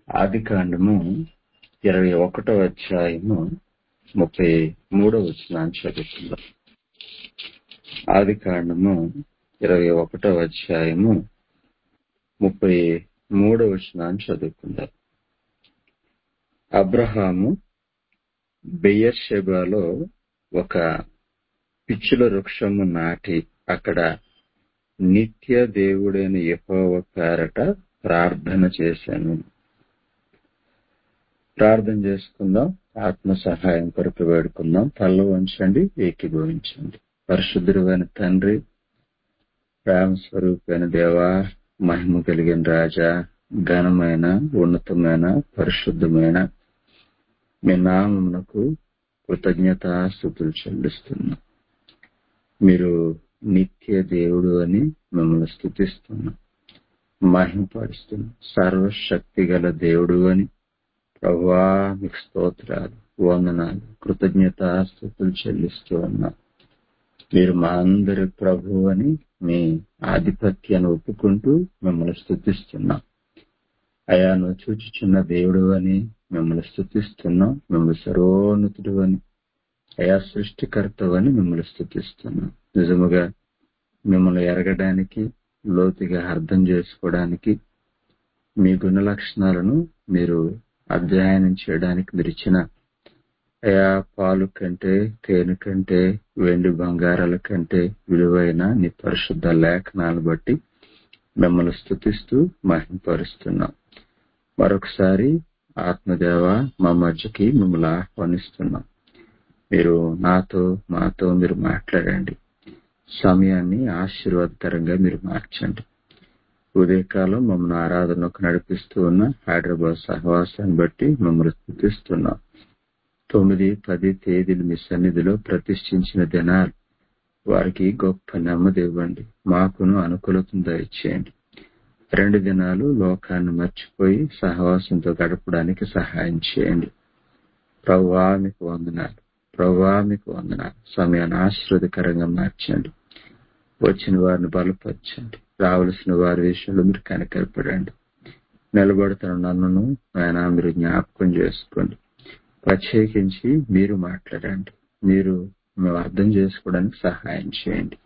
ఆది కాండము ఇరవై ఒకటో అధ్యాయము ముప్పై మూడో వచనాన్ని చదువుకుందాం ఆది కాండము ఇరవై ఒకటో అధ్యాయము ముప్పై మూడో వచనాన్ని చదువుకుందాం అబ్రహాము బెయర్షెబాలో ఒక పిచ్చుల వృక్షము నాటి అక్కడ నిత్య దేవుడైన యెహోవ పేరట ప్రార్థన చేశాను ప్రార్థన చేసుకుందాం ఆత్మ సహాయం కొరకు వేడుకుందాం తల్ల వంచండి ఏకీభవించండి పరిశుద్ధుడైన తండ్రి ప్రేమ స్వరూపైన దేవా మహిమ కలిగిన రాజా ఘనమైన ఉన్నతమైన పరిశుద్ధమైన మీ నామమునకు కృతజ్ఞతాస్థుతులు చెల్లిస్తున్నాం మీరు నిత్య దేవుడు అని మిమ్మల్ని స్థుతిస్తున్నాం మహిమపరుస్తున్నాం సర్వశక్తి గల దేవుడు అని ప్రభువా మీకు స్తోత్రాలు వందనాలు కృతజ్ఞతాస్థుతులు చెల్లిస్తూ ఉన్నాం మీరు మా అందరి ప్రభు అని మీ ఆధిపత్యాన్ని ఒప్పుకుంటూ మిమ్మల్ని స్థుతిస్తున్నాం అయా నువ్వు చూచుచున్న దేవుడు అని మిమ్మల్ని స్థుతిస్తున్నాం మిమ్మల్ని సర్వోన్నతుడు అని అయా సృష్టికర్త అని మిమ్మల్ని స్థుతిస్తున్నాం నిజముగా మిమ్మల్ని ఎరగడానికి లోతుగా అర్థం చేసుకోవడానికి మీ గుణ లక్షణాలను మీరు అధ్యయనం చేయడానికి మీరు ఇచ్చిన అయా పాలు కంటే తేనె కంటే వెండి బంగారాల కంటే విలువైన నీ పరిశుద్ధ లేఖనాలను బట్టి మిమ్మల్ని స్థుతిస్తూ మహింపరుస్తున్నాం మరొకసారి ఆత్మదేవ మా మధ్యకి మిమ్మల్ని ఆహ్వానిస్తున్నాం మీరు నాతో మాతో మీరు మాట్లాడండి సమయాన్ని ఆశీర్వాదకరంగా మీరు మార్చండి ఉదయకాలం మమ్మల్ని ఆరాధనకు నడిపిస్తూ ఉన్న హైదరాబాద్ సహవాసాన్ని బట్టి మమ్మల్ని స్థుతిస్తున్నాం తొమ్మిది పది తేదీలు మీ సన్నిధిలో ప్రతిష్ఠించిన దినాలు వారికి గొప్ప నెమ్మది ఇవ్వండి మాకును అనుకూలతను దయచేయండి రెండు దినాలు లోకాన్ని మర్చిపోయి సహవాసంతో గడపడానికి సహాయం చేయండి ప్రవ్వా మీకు వందనాలు ప్రవ్వా మీకు వందనాలు సమయాన్ని ఆశీర్వదకరంగా మార్చండి వచ్చిన వారిని బలపరచండి రావలసిన వారి విషయంలో మీరు కనికరపడండి నిలబడుతున్న నన్ను ఆయన మీరు జ్ఞాపకం చేసుకోండి ప్రత్యేకించి మీరు మాట్లాడండి మీరు మేము అర్థం చేసుకోవడానికి సహాయం చేయండి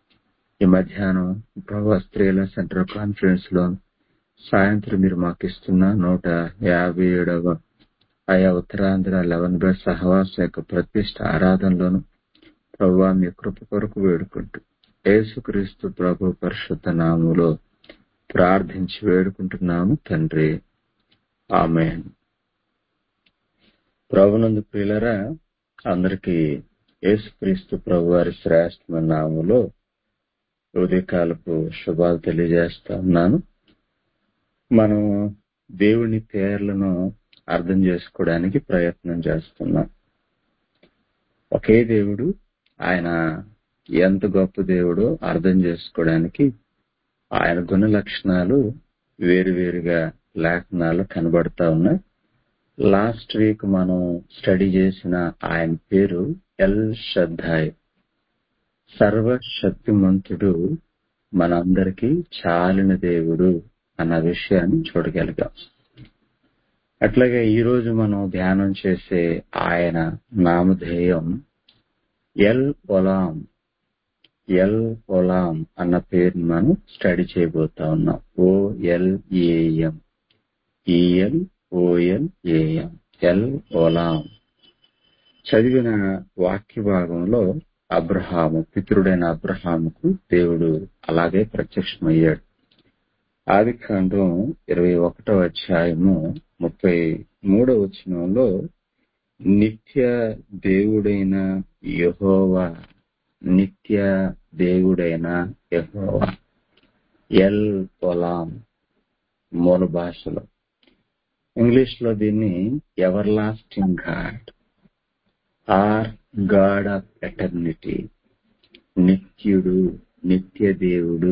ఈ మధ్యాహ్నం ప్రభా స్త్రీల సెంటర్ కాన్ఫరెన్స్ లో సాయంత్రం మీరు మాకు ఇస్తున్న నూట యాభై ఏడవ ఆయా ఉత్తరాంధ్ర లెవెన్ బెడ్ సహవాసం యొక్క ప్రతిష్ట ఆరాధనలోను ప్రభా మీ కృప కొరకు వేడుకుంటూ యేసుక్రీస్తు ప్రభు పరిశుద్ధ నాములో ప్రార్థించి వేడుకుంటున్నాము తండ్రి ఆమె ప్రభునందు ప్రియులరా అందరికీ యేసుక్రీస్తు ప్రభు వారి శ్రేష్టమైన నాములో ఉదయకాలపు శుభాలు తెలియజేస్తా ఉన్నాను మనం దేవుని పేర్లను అర్థం చేసుకోవడానికి ప్రయత్నం చేస్తున్నాం ఒకే దేవుడు ఆయన ఎంత గొప్ప దేవుడో అర్థం చేసుకోవడానికి ఆయన గుణ లక్షణాలు వేరువేరుగా లేఖనాలు కనబడతా ఉన్నాయి లాస్ట్ వీక్ మనం స్టడీ చేసిన ఆయన పేరు ఎల్ షద్దాయ్ సర్వశక్తిమంతుడు మనందరికీ చాలిన దేవుడు అన్న విషయాన్ని చూడగలిగాం అట్లాగే ఈ రోజు మనం ధ్యానం చేసే ఆయన నామధేయం ఎల్ ఒలాం ఎల్ ఒలాం అన్న పేరుని మనం స్టడీ చేయబోతా ఉన్నాం O L A M E L O L A M L ఓలాం చదివిన వాక్య భాగంలో అబ్రహాము పితృడైన అబ్రహాముకు దేవుడు అలాగే ప్రత్యక్షమయ్యాడు ఆది కాండం ఇరవై ఒకటో అధ్యాయము ముప్పై మూడో వచనంలో నిత్య దేవుడైన యహోవా నిత్య దేవుడైన యహోవా ఎల్ పొలాం మూల భాషలో ఇంగ్లీష్ లో దీన్ని everlasting God or God of eternity నిత్యుడు నిత్య దేవుడు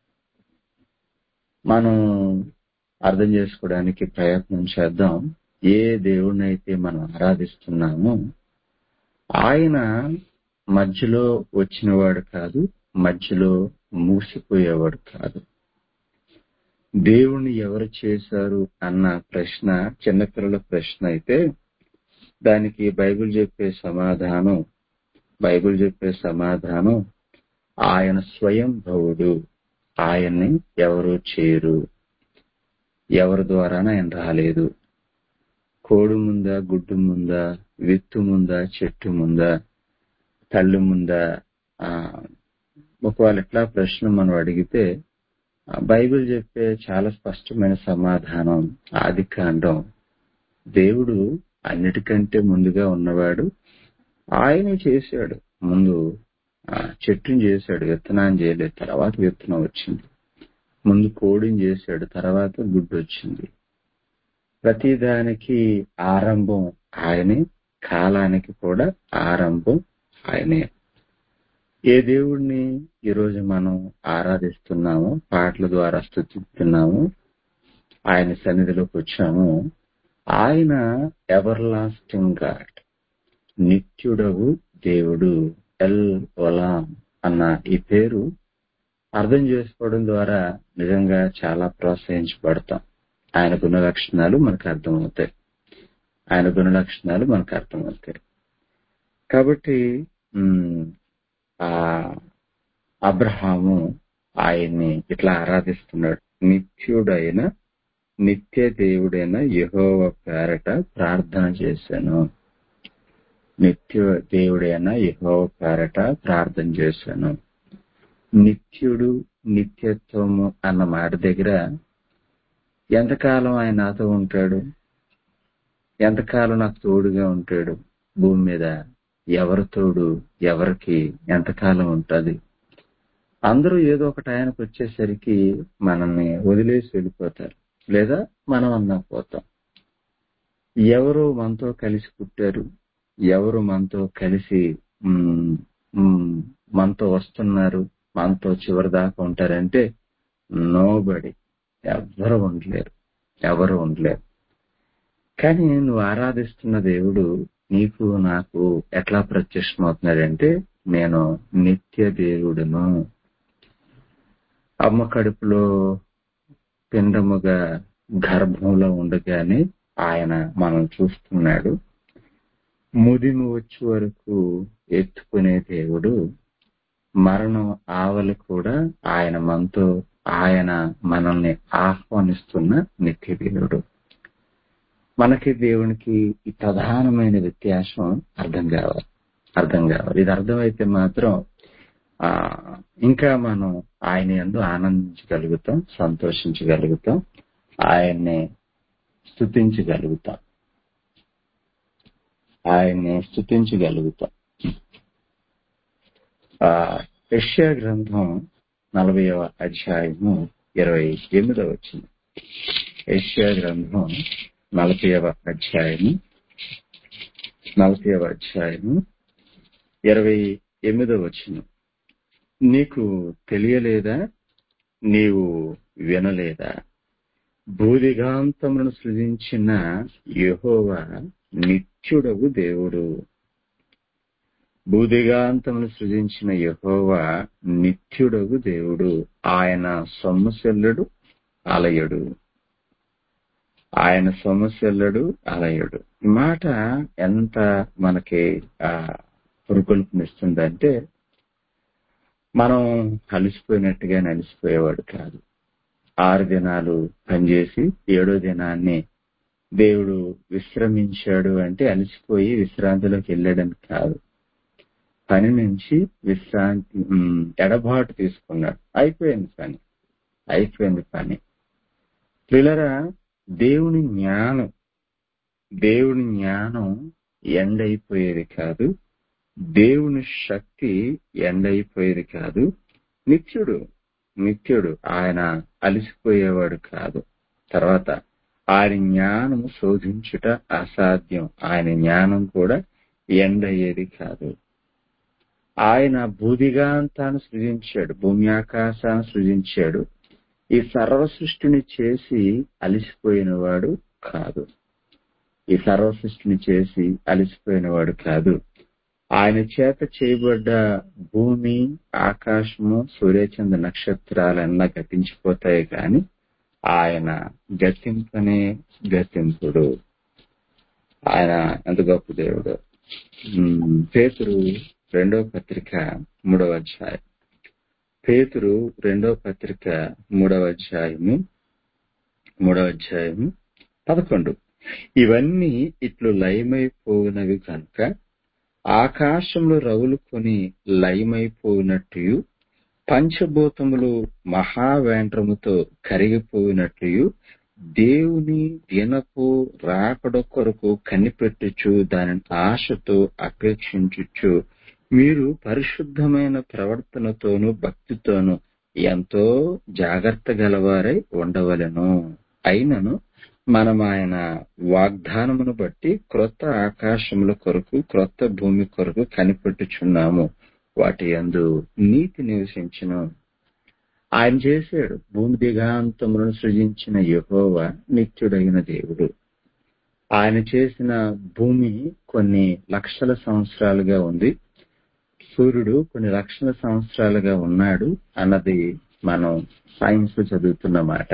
మనం అర్థం చేసుకోవడానికి ప్రయత్నం చేద్దాం ఏ దేవుడినైతే మనం ఆరాధిస్తున్నామో ఆయన మధ్యలో వచ్చినవాడు కాదు మధ్యలో మూసిపోయేవాడు కాదు దేవుణ్ణి ఎవరు చేశారు అన్న ప్రశ్న చిన్నపిల్లల ప్రశ్న అయితే దానికి బైబిల్ చెప్పే సమాధానం బైబిల్ చెప్పే సమాధానం ఆయన స్వయం భవుడు ఆయన్ని ఎవరు చేయరు ఎవరి ద్వారాన ఆయన రాలేదు కోడు ముందా గుడ్డు ముందా విత్తు ముందా చెట్టు ముందా తల్లి ముందా ఆ, ఒకవేళ ఇట్లా ప్రశ్న మనం అడిగితే ఆ, బైబిల్ చెప్పే చాలా స్పష్టమైన సమాధానం ఆది కాండం దేవుడు అన్నిటికంటే ముందుగా ఉన్నవాడు ఆయన చేశాడు ముందు ఆ, చెట్టుని చేశాడు విత్తనాన్ని చేయలేదు తర్వాత విత్తనం వచ్చింది ముందు కోడిని చేశాడు తర్వాత గుడ్డు వచ్చింది ప్రతిదానికి ఆరంభం ఆయనే కాలానికి కూడా ఆరంభం ఆయనే ఏ దేవుణ్ణి ఈరోజు మనం ఆరాధిస్తున్నామో పాటల ద్వారా స్థుతిస్తున్నాము ఆయన సన్నిధిలోకి వచ్చాము ఆయన ఎవర్ లాస్టింగ్ గాడ్ నిత్యుడవు దేవుడు ఎల్ ఒలాం అన్న ఈ పేరు అర్థం చేసుకోవడం ద్వారా నిజంగా చాలా ప్రోత్సహించబడతాం ఆయన గుణ లక్షణాలు మనకు అర్థమవుతాయి ఆయన గుణ లక్షణాలు మనకు అర్థమవుతాయి కాబట్టి ఉమ్, ఆ అబ్రహాము ఆయన్ని ఇట్లా ఆరాధిస్తున్నాడు నిత్యుడైన నిత్య దేవుడైన యహోవ పేరట ప్రార్థన చేశాను నిత్య దేవుడైన యహోవ పేరట ప్రార్థన చేశాను నిత్యుడు నిత్యత్వము అన్న మాట దగ్గర ఎంతకాలం ఆయన నాతో ఉంటాడు ఎంతకాలం నాకు తోడుగా ఉంటాడు భూమి మీద ఎవరి తోడు ఎవరికి ఎంతకాలం ఉంటది అందరూ ఏదో ఒకటి ఆయనకు వచ్చేసరికి మనల్ని వదిలేసి వెళ్ళిపోతారు లేదా మనం అన్నా పోతాం ఎవరు మనతో కలిసి పుట్టారు ఎవరు మనతో కలిసి మ్, మ్, మనతో వస్తున్నారు మనతో చివరి దాకా ఉంటారంటే నోబడి ఎవరు ఉండలేరు ఎవరు ఉండలేరు కానీ నువ్వు ఆరాధిస్తున్న దేవుడు నీకు నాకు ఎట్లా ప్రత్యక్షమవుతున్నాడంటే నేను నిత్య దేవుడును అమ్మ కడుపులో పిండముగా గర్భంలో ఉండగానే ఆయన మనం చూస్తున్నాడు ముదిమి వచ్చే వరకు ఎత్తుకునే దేవుడు మరణం ఆవలి కూడా ఆయన మనతో ఆయన మనల్ని ఆహ్వానిస్తున్న నిత్య దేవుడు మనకి దేవునికి ఈ ప్రధానమైన వ్యత్యాసం అర్థం కావాలి అర్థం కావాలి ఇది అర్థమైతే మాత్రం ఆ ఇంకా మనం ఆయన ఎందు ఆనందించగలుగుతాం సంతోషించగలుగుతాం ఆయన్ని స్థుతించగలుగుతాం ఆయన్ని స్థుతించగలుగుతాం ఆ యెషయా గ్రంథం నలభైవ అధ్యాయము ఇరవై ఎనిమిదవ వచ్చింది యెషయా గ్రంథం నలభైవ అధ్యాయము నలభైవ అధ్యాయము ఇరవై ఎనిమిదవ వచ్చింది నీకు తెలియలేదా నీవు వినలేదా భూదిగాంతములను సృజించిన యెహోవా నిత్యుడవు దేవుడు భూదిగాంతమును సృజించిన యెహోవా నిత్యుడగు దేవుడు ఆయన సొమ్మశల్లుడు అలయుడు ఆయన సొమ్మశల్లుడు అలయుడు ఈ మాట ఎంత మనకి ఆ పురుకొల్పునిస్తుందంటే మనం అలసిపోయినట్టుగా అలసిపోయేవాడు కాదు ఆరు దినాలు పనిచేసి ఏడో దినాన్ని దేవుడు విశ్రమించాడు అంటే అలసిపోయి విశ్రాంతిలోకి వెళ్ళాడని కాదు పని నుంచి విశ్రాంతి ఉమ్, ఎడబాటు తీసుకున్నాడు అయిపోయింది పని అయిపోయింది పని పిల్లరా దేవుని జ్ఞానం దేవుని జ్ఞానం ఎండైపోయేది కాదు దేవుని శక్తి ఎండైపోయేది కాదు నిత్యుడు నిత్యుడు ఆయన అలసిపోయేవాడు కాదు తర్వాత ఆయన జ్ఞానం శోధించుట అసాధ్యం ఆయన జ్ఞానం కూడా ఎండయ్యేది కాదు ఆయన భూదిగాంతాన్ని సృజించాడు భూమి ఆకాశాన్ని సృజించాడు ఈ సర్వ సృష్టిని చేసి అలిసిపోయినవాడు కాదు ఈ సర్వ సృష్టిని చేసి అలిసిపోయినవాడు కాదు ఆయన చేత చేయబడ్డ భూమి ఆకాశము సూర్యచంద్ర నక్షత్రాలన్నా గతించిపోతాయి కానీ ఆయన గతింపనే గతింపుడు ఆయన ఎంత గొప్ప దేవుడు ఉమ్, పేతురు రెండో పత్రిక మూడవ అధ్యాయం పేతురు రెండో పత్రిక మూడవ అధ్యాయము మూడవ అధ్యాయము పదకొండు ఇవన్నీ ఇట్లు లయమైపోయినవి కనుక ఆకాశంలో రవులుకొని లయమైపోయినట్టు పంచభూతములు మహావేంద్రముతో కరిగిపోయినట్లు దేవుని దినపు రాకడ కొరకు కనిపెట్టుచు దానిని ఆశతో అపేక్షించుచు మీరు పరిశుద్ధమైన ప్రవర్తనతోనూ భక్తితోనూ ఎంతో జాగ్రత్త గలవారై ఉండవలెను అయినను మనం ఆయన వాగ్దానమును బట్టి క్రొత్త ఆకాశముల కొరకు క్రొత్త భూమి కొరకు కనిపెట్టుచున్నాము వాటి యందు నీతి నివసించును ఆయన చేశాడు భూమి దిగాంతములను సృజించిన యెహోవా నిత్యుడైన దేవుడు ఆయన చేసిన భూమి కొన్ని లక్షల సంవత్సరాలుగా ఉంది సూర్యుడు కొన్ని లక్షల సంవత్సరాలుగా ఉన్నాడు అన్నది మనం సైన్స్ చదువుతున్నమాట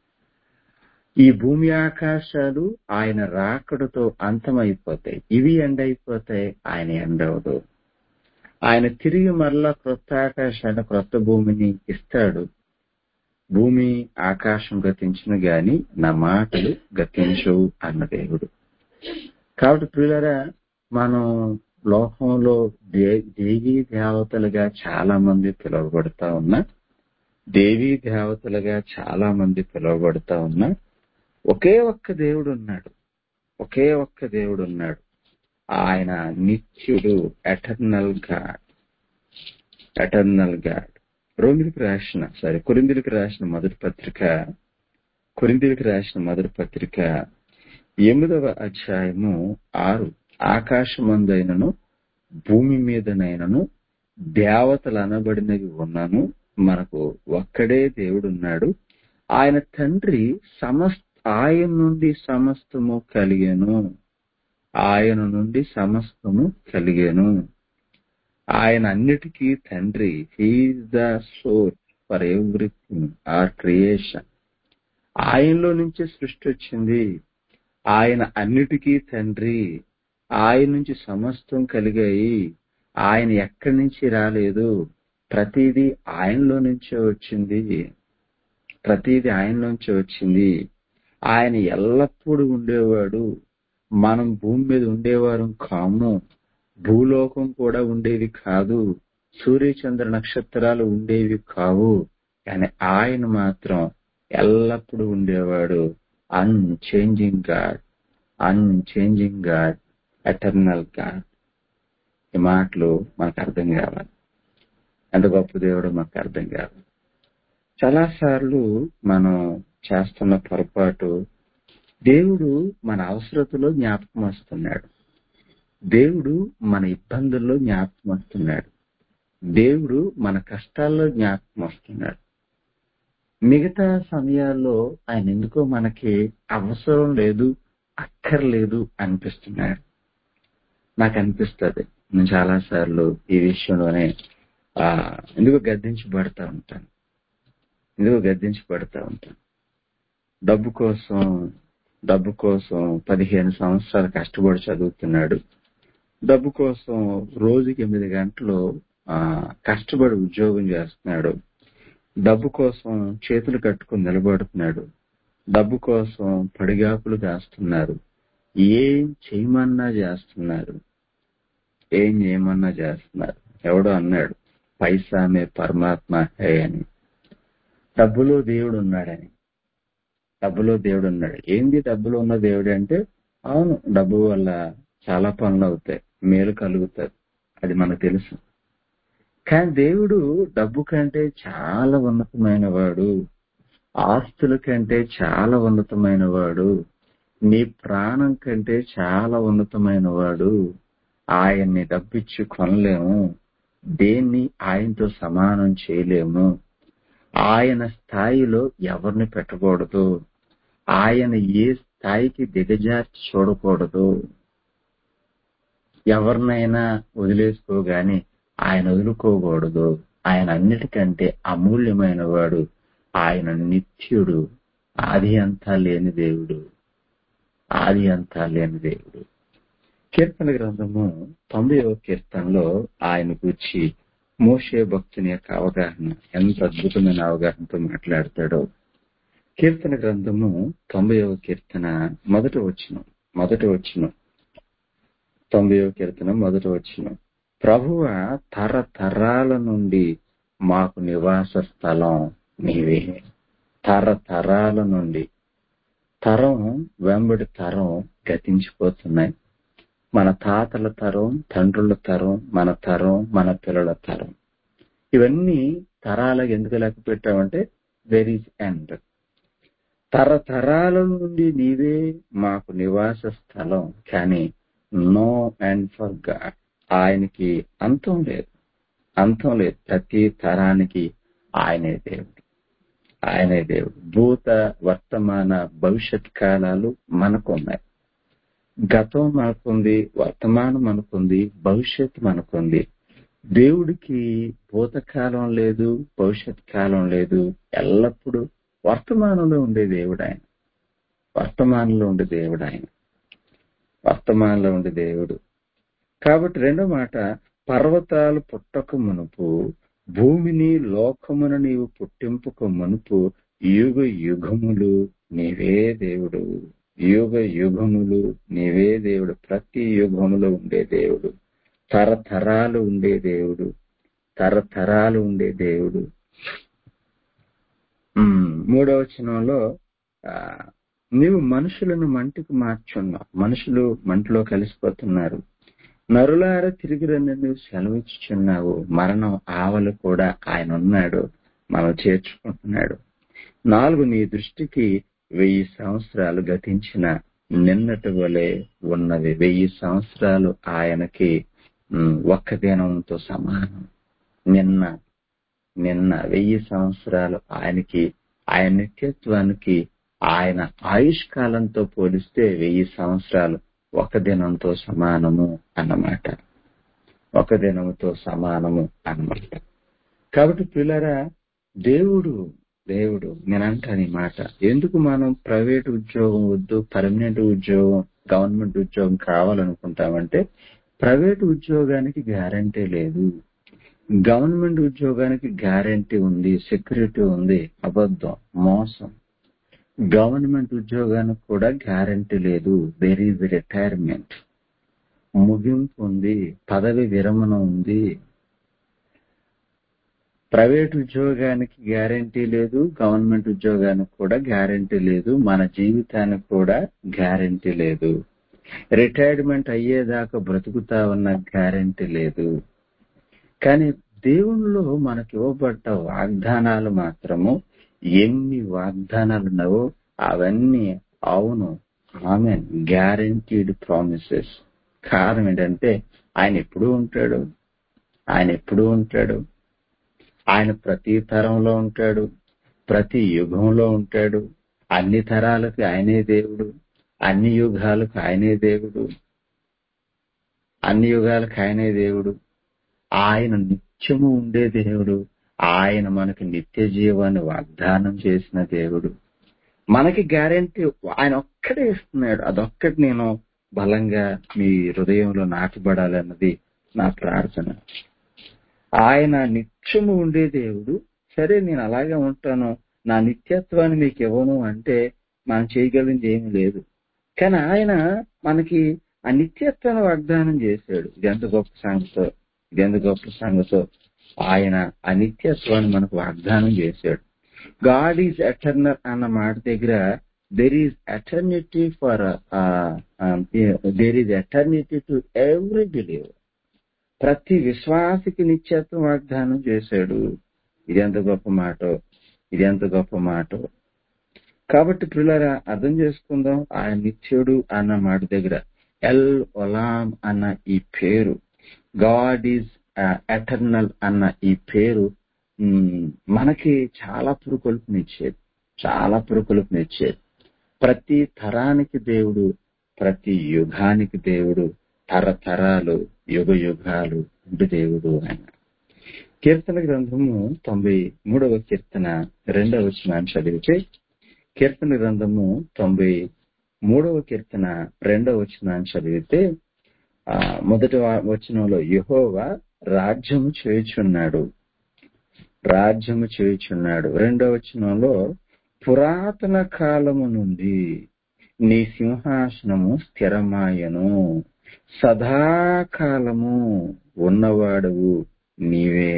ఈ భూమి ఆకాశాలు ఆయన రాకడతో అంతమైపోతాయి ఇవి ఎండ్ అయిపోతాయి ఆయన ఎండవడు ఆయన తిరిగి మరలా క్రొత్త ఆకాశాన్ని క్రొత్త భూమిని ఇస్తాడు భూమి ఆకాశం గతించిన గాని నా మాటలు గతించవు అన్న దేవుడు కాబట్టి ప్రియులరా మనం లోకంలో దే- దేవీ దేవతలుగా చాలా మంది పిలువబడతా ఉన్నా దేవీ దేవతలుగా చాలా మంది పిలువబడతా ఉన్నా ఒకే ఒక్క దేవుడు ఉన్నాడు ఒకే ఒక్క దేవుడు ఉన్నాడు ఆయన నిత్యుడు ఎటర్నల్ గాడ్ ఎటర్నల్ గాడ్ రోమిలికి రాసిన సారీ కొరిందులకు రాసిన మొదటి పత్రిక కొరిందులకు రాసిన మొదటి పత్రిక ఎనిమిదవ అధ్యాయము ఆరు ఆకాశమందైనను భూమి మీదనైనను దేవతలు అనబడినవి ఉన్నాను మనకు ఒక్కడే దేవుడున్నాడు ఆయన తండ్రి సమస్త ఆయన నుండి సమస్తము కలిగెను ఆయన నుండి సమస్తము కలిగెను ఆయన అన్నిటికీ తండ్రి he is the source for everything or creation ఆయనలో నుంచి సృష్టి వచ్చింది ఆయన అన్నిటికీ తండ్రి ఆయన నుంచి సమస్తం కలిగాయి ఆయన ఎక్కడి నుంచి రాలేదు ప్రతిదీ ఆయనలో నుంచే వచ్చింది ప్రతిదీ ఆయనలోంచి వచ్చింది ఆయన ఎల్లప్పుడూ ఉండేవాడు మనం భూమి మీద ఉండేవారం కాము భూలోకం కూడా ఉండేది కాదు సూర్యచంద్ర నక్షత్రాలు ఉండేవి కావు కానీ ఆయన మాత్రం ఎల్లప్పుడూ ఉండేవాడు unchanging God unchanging God eternal God ఈ మాటలు మనకు అర్థం కావాలి ఎంత గొప్ప దేవుడో మనకు అర్థం కావాలి చాలా సార్లు మనం చేస్తున్న పొరపాటు దేవుడు మన అవసరతలో జ్ఞాపకం వస్తున్నాడు దేవుడు మన ఇబ్బందుల్లో జ్ఞాపకం వస్తున్నాడు దేవుడు మన కష్టాల్లో జ్ఞాపకం వస్తున్నాడు మిగతా సమయాల్లో ఆయన ఎందుకో మనకి అవసరం లేదు అక్కర్లేదు అనిపిస్తున్నాడు నాకు అనిపిస్తుంది నేను చాలా సార్లు ఈ విషయంలోనే ఆ ఎందుకో గద్దించబడతా ఉంటాను ఎందుకో గద్దించబడతా ఉంటాను డబ్బు కోసం డబ్బు కోసం పదిహేను సంవత్సరాలు కష్టపడి చదువుతున్నాడు డబ్బు కోసం రోజుకి ఎనిమిది గంటలు ఆ కష్టపడి ఉద్యోగం చేస్తున్నాడు డబ్బు కోసం చేతులు కట్టుకుని నిలబడుతున్నాడు డబ్బు కోసం పడిగాపులు కాస్తున్నారు ఏం చేయమన్నా చేస్తున్నారు ఏం చేయమన్నా చేస్తున్నారు ఎవడో అన్నాడు పైసామే పరమాత్మ హే అని డబ్బులో దేవుడు ఉన్నాడని డబ్బులో దేవుడు ఉన్నాడు ఏంది డబ్బులో ఉన్న దేవుడు అంటే అవును డబ్బు వల్ల చాలా పనులు అవుతాయి మేలు కలుగుతుంది అది మనకు తెలుసు కానీ దేవుడు డబ్బు కంటే చాలా ఉన్నతమైన వాడు ఆస్తుల కంటే చాలా ఉన్నతమైన వాడు నీ ప్రాణం కంటే చాలా ఉన్నతమైన వాడు ఆయన్ని డబ్బిచ్చి కొనలేము దేన్ని ఆయనతో సమానం చేయలేము ఆయన స్థాయిలో ఎవరిని పెట్టకూడదు ఆయన ఏ స్థాయికి దిగజార్చి చూడకూడదు ఎవరినైనా వదిలేసుకోగాని ఆయన వదులుకోకూడదు ఆయన అన్నిటికంటే అమూల్యమైన వాడు ఆయన నిత్యుడు ఆది అంతా లేని దేవుడు ఆది అంతా లేని దేవుడు కీర్తన గ్రంథము తొంభైవ కీర్తనలో ఆయన గురించి మోషే భక్తుని యొక్క అవగాహన ఎంత అద్భుతమైన అవగాహనతో మాట్లాడతాడో కీర్తన గ్రంథము తొంభైవ కీర్తన మొదట వచ్చిన మొదట వచ్చిన తొంభైవ కీర్తన మొదట వచ్చిన ప్రభువ తరతరాల నుండి మాకు నివాస స్థలం నీవే తరతరాల నుండి తరం వెంబడి తరం గతించిపోతున్నాయి మన తాతల తరం తండ్రుల తరం మన తరం మన పిల్లల తరం ఇవన్నీ తరాలకు ఎందుకు లెక్క పెట్టామంటే వెర్ ఈజ్ ఎండ్ తరతరాల నుండి నీవే మాకు నివాస స్థలం కానీ నో అండ్ ఫర్ గాడ్ ఆయనకి అంతం లేదు అంతం లేదు ప్రతి తరానికి ఆయనే దేవుడు ఆయనే దేవుడు భూత వర్తమాన భవిష్యత్ కాలాలు మనకున్నాయి గతం మనకుంది వర్తమానం మనకుంది భవిష్యత్తు మనకుంది దేవుడికి భూతకాలం లేదు భవిష్యత్ కాలం లేదు ఎల్లప్పుడూ వర్తమానంలో ఉండే దేవుడు ఆయన వర్తమానంలో ఉండే దేవుడు ఆయన వర్తమానంలో ఉండే దేవుడు కాబట్టి రెండో మాట పర్వతాలు పుట్టక మునుపు భూమిని లోకమున నీవు పుట్టింపుకు మునుపు యుగ యుగములు నీవే దేవుడు యుగ యుగములు నీవే దేవుడు ప్రతి యుగములో ఉండే దేవుడు తరతరాలు ఉండే దేవుడు తరతరాలు ఉండే దేవుడు మూడవ వచనంలో నీవు మనుషులను మంటికి మార్చున్నావు మనుషులు మంటిలో కలిసిపోతున్నారు నరులార తిరిగి రండి నువ్వు సెలవిచ్చుచున్నావు మరణం ఆవలు కూడా ఆయన ఉన్నాడు మనం చేర్చుకుంటున్నాడు నాలుగు నీ దృష్టికి వెయ్యి సంవత్సరాలు గతించిన నిన్నటి వలె ఉన్నది వెయ్యి సంవత్సరాలు ఆయనకి ఒక్క దినంతో సమానం నిన్న నిన్న వెయ్యి సంవత్సరాలు ఆయనకి ఆయన నిత్యత్వానికి ఆయన ఆయుష్ కాలంతో పోలిస్తే వెయ్యి సంవత్సరాలు ఒక దినంతో సమానము అన్నమాట ఒక దినముతో సమానము అన్నమాట కాబట్టి పిల్లరా దేవుడు దేవుడు నేనంటాను ఈ మాట ఎందుకు మనం ప్రైవేట్ ఉద్యోగం వద్దు పర్మనెంట్ ఉద్యోగం గవర్నమెంట్ ఉద్యోగం కావాలనుకుంటామంటే ప్రైవేట్ ఉద్యోగానికి గ్యారంటీ లేదు గవర్నమెంట్ ఉద్యోగానికి గ్యారంటీ ఉంది సెక్యూరిటీ ఉంది అబద్ధం మోసం గవర్నమెంట్ ఉద్యోగానికి కూడా గ్యారంటీ లేదు దేర్ ఈజ్ రిటైర్మెంట్ ముగింపు ఉంది పదవి విరమణ ఉంది ప్రైవేట్ ఉద్యోగానికి గ్యారంటీ లేదు గవర్నమెంట్ ఉద్యోగానికి కూడా గ్యారంటీ లేదు మన జీవితానికి కూడా గ్యారంటీ లేదు రిటైర్మెంట్ అయ్యేదాకా బ్రతుకుతా ఉన్న గ్యారంటీ లేదు కానీ దేవుళ్ళు మనకి ఇవ్వబడ్డ వాగ్దానాలు మాత్రము ఎన్ని వాగ్దానాలు ఉన్నావో అవన్నీ అవును ఆమె గ్యారంటీడ్ ప్రామిసెస్ కారణం ఏంటంటే ఆయన ఎప్పుడూ ఉంటాడు ఆయన ఎప్పుడూ ఉంటాడు ఆయన ప్రతి తరంలో ఉంటాడు ప్రతి యుగంలో ఉంటాడు అన్ని తరాలకు ఆయనే దేవుడు అన్ని యుగాలకు ఆయనే దేవుడు అన్ని యుగాలకు ఆయనే దేవుడు ఆయన నిత్యము ఉండే దేవుడు ఆయన మనకి నిత్య జీవాన్ని వాగ్దానం చేసిన దేవుడు మనకి గ్యారంటీ ఆయన ఒక్కడే ఇస్తున్నాడు అదొక్కటి నేను బలంగా మీ హృదయంలో నాటబడాలన్నది నా ప్రార్థన ఆయన నిత్యము ఉండే దేవుడు సరే నేను అలాగే ఉంటాను నా నిత్యత్వాన్ని మీకు ఇవ్వను అంటే మనం చేయగలిగింది ఏమీ లేదు కానీ ఆయన మనకి ఆ నిత్యత్వాన్ని వాగ్దానం చేశాడు ఇది ఎంత గొప్ప సంగతో ఇది ఎంత గొప్ప సంగతో ఆయన ఆ నిత్యత్వాన్ని మనకు వాగ్దానం చేశాడు గాడ్ ఈజ్ ఎటర్నల్ అన్న మాట దగ్గర there is eternity for there is eternity to every believer ప్రతి విశ్వాసికి నిత్యత్వం వాగ్దానం చేశాడు ఇది ఎంత గొప్ప మాట ఇది ఎంత గొప్ప మాట కాబట్టి పిల్లరా అర్థం చేసుకుందాం ఆయన నిత్యుడు అన్న మాట దగ్గర ఎల్ ఒలాం అన్న ఈ పేరు గాడ్ ఈజ్ ఎటర్నల్ అన్న ఈ పేరు మనకి చాలా పురుకొల్పునిచ్చేది చాలా పురుకొల్పునిచ్చేది ప్రతి తరానికి దేవుడు ప్రతి యుగానికి దేవుడు తరతరాలు యుగ యుగాలు ఉండు దేవుడు ఆయన కీర్తన గ్రంథము తొంభై మూడవ కీర్తన రెండవ వచనాన్ని చదివితే కీర్తన గ్రంథము తొంభై మూడవ కీర్తన రెండవ వచనాన్ని చదివితే ఆ మొదటి వా- వచనంలో యెహోవా రాజ్యము చేయుచున్నాడు రాజ్యము చేయుచున్నాడు రెండవ వచనంలో పురాతన కాలము నుండి నీ సింహాసనము స్థిరమాయను సదాకాలము ఉన్నవాడవు నీవే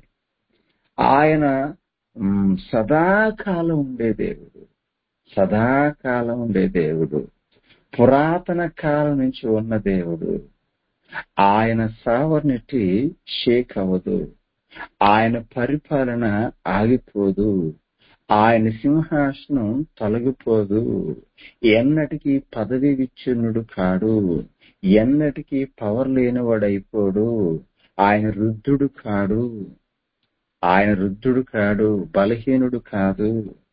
ఆయన మ్, సదాకాలం ఉండే దేవుడు సదాకాలం ఉండే దేవుడు పురాతన కాలం నుంచి ఉన్న దేవుడు ఆయన సావర్నిటి షేక్ అవ్వదు ఆయన పరిపాలన ఆగిపోదు ఆయన సింహాసనం తొలగిపోదు ఎన్నటికీ పదవి విచ్ఛిన్నుడు కాడు ఎన్నటికీ పవర్ లేనివాడైపోడు ఆయన రుద్ధుడు కాడు ఆయన రుద్ధుడు కాడు బలహీనుడు కాదు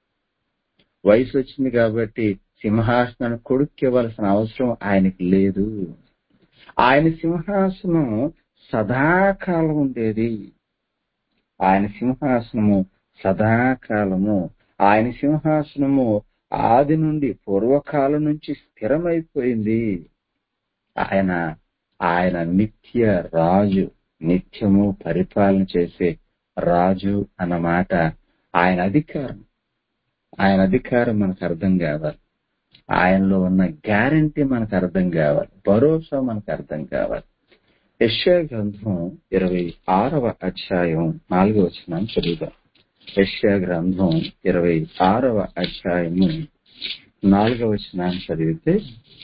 వయసు వచ్చింది కాబట్టి సింహాసనాన్ని కొడుక్కివ్వాల్సిన అవసరం ఆయనకి లేదు ఆయన సింహాసనం సదాకాలం ఉండేది ఆయన సింహాసనము సదాకాలము ఆయన సింహాసనము ఆది నుండి పూర్వకాలం నుంచి స్థిరమైపోయింది ఆయన ఆయన నిత్య రాజు నిత్యము పరిపాలన చేసే రాజు అన్నమాట ఆయన అధికారం ఆయన అధికారం మనకు అర్థం కావాలి ఆయనలో ఉన్న గ్యారంటీ మనకు అర్థం కావాలి భరోసా మనకు అర్థం కావాలి యెషయా గ్రంథం ఇరవై ఆరవ అధ్యాయం నాలుగవ వచనం చదువుదాం యెషయా గ్రంథం ఇరవై ఆరవ అధ్యాయము నాలుగవ వచనాన్ని చదివితే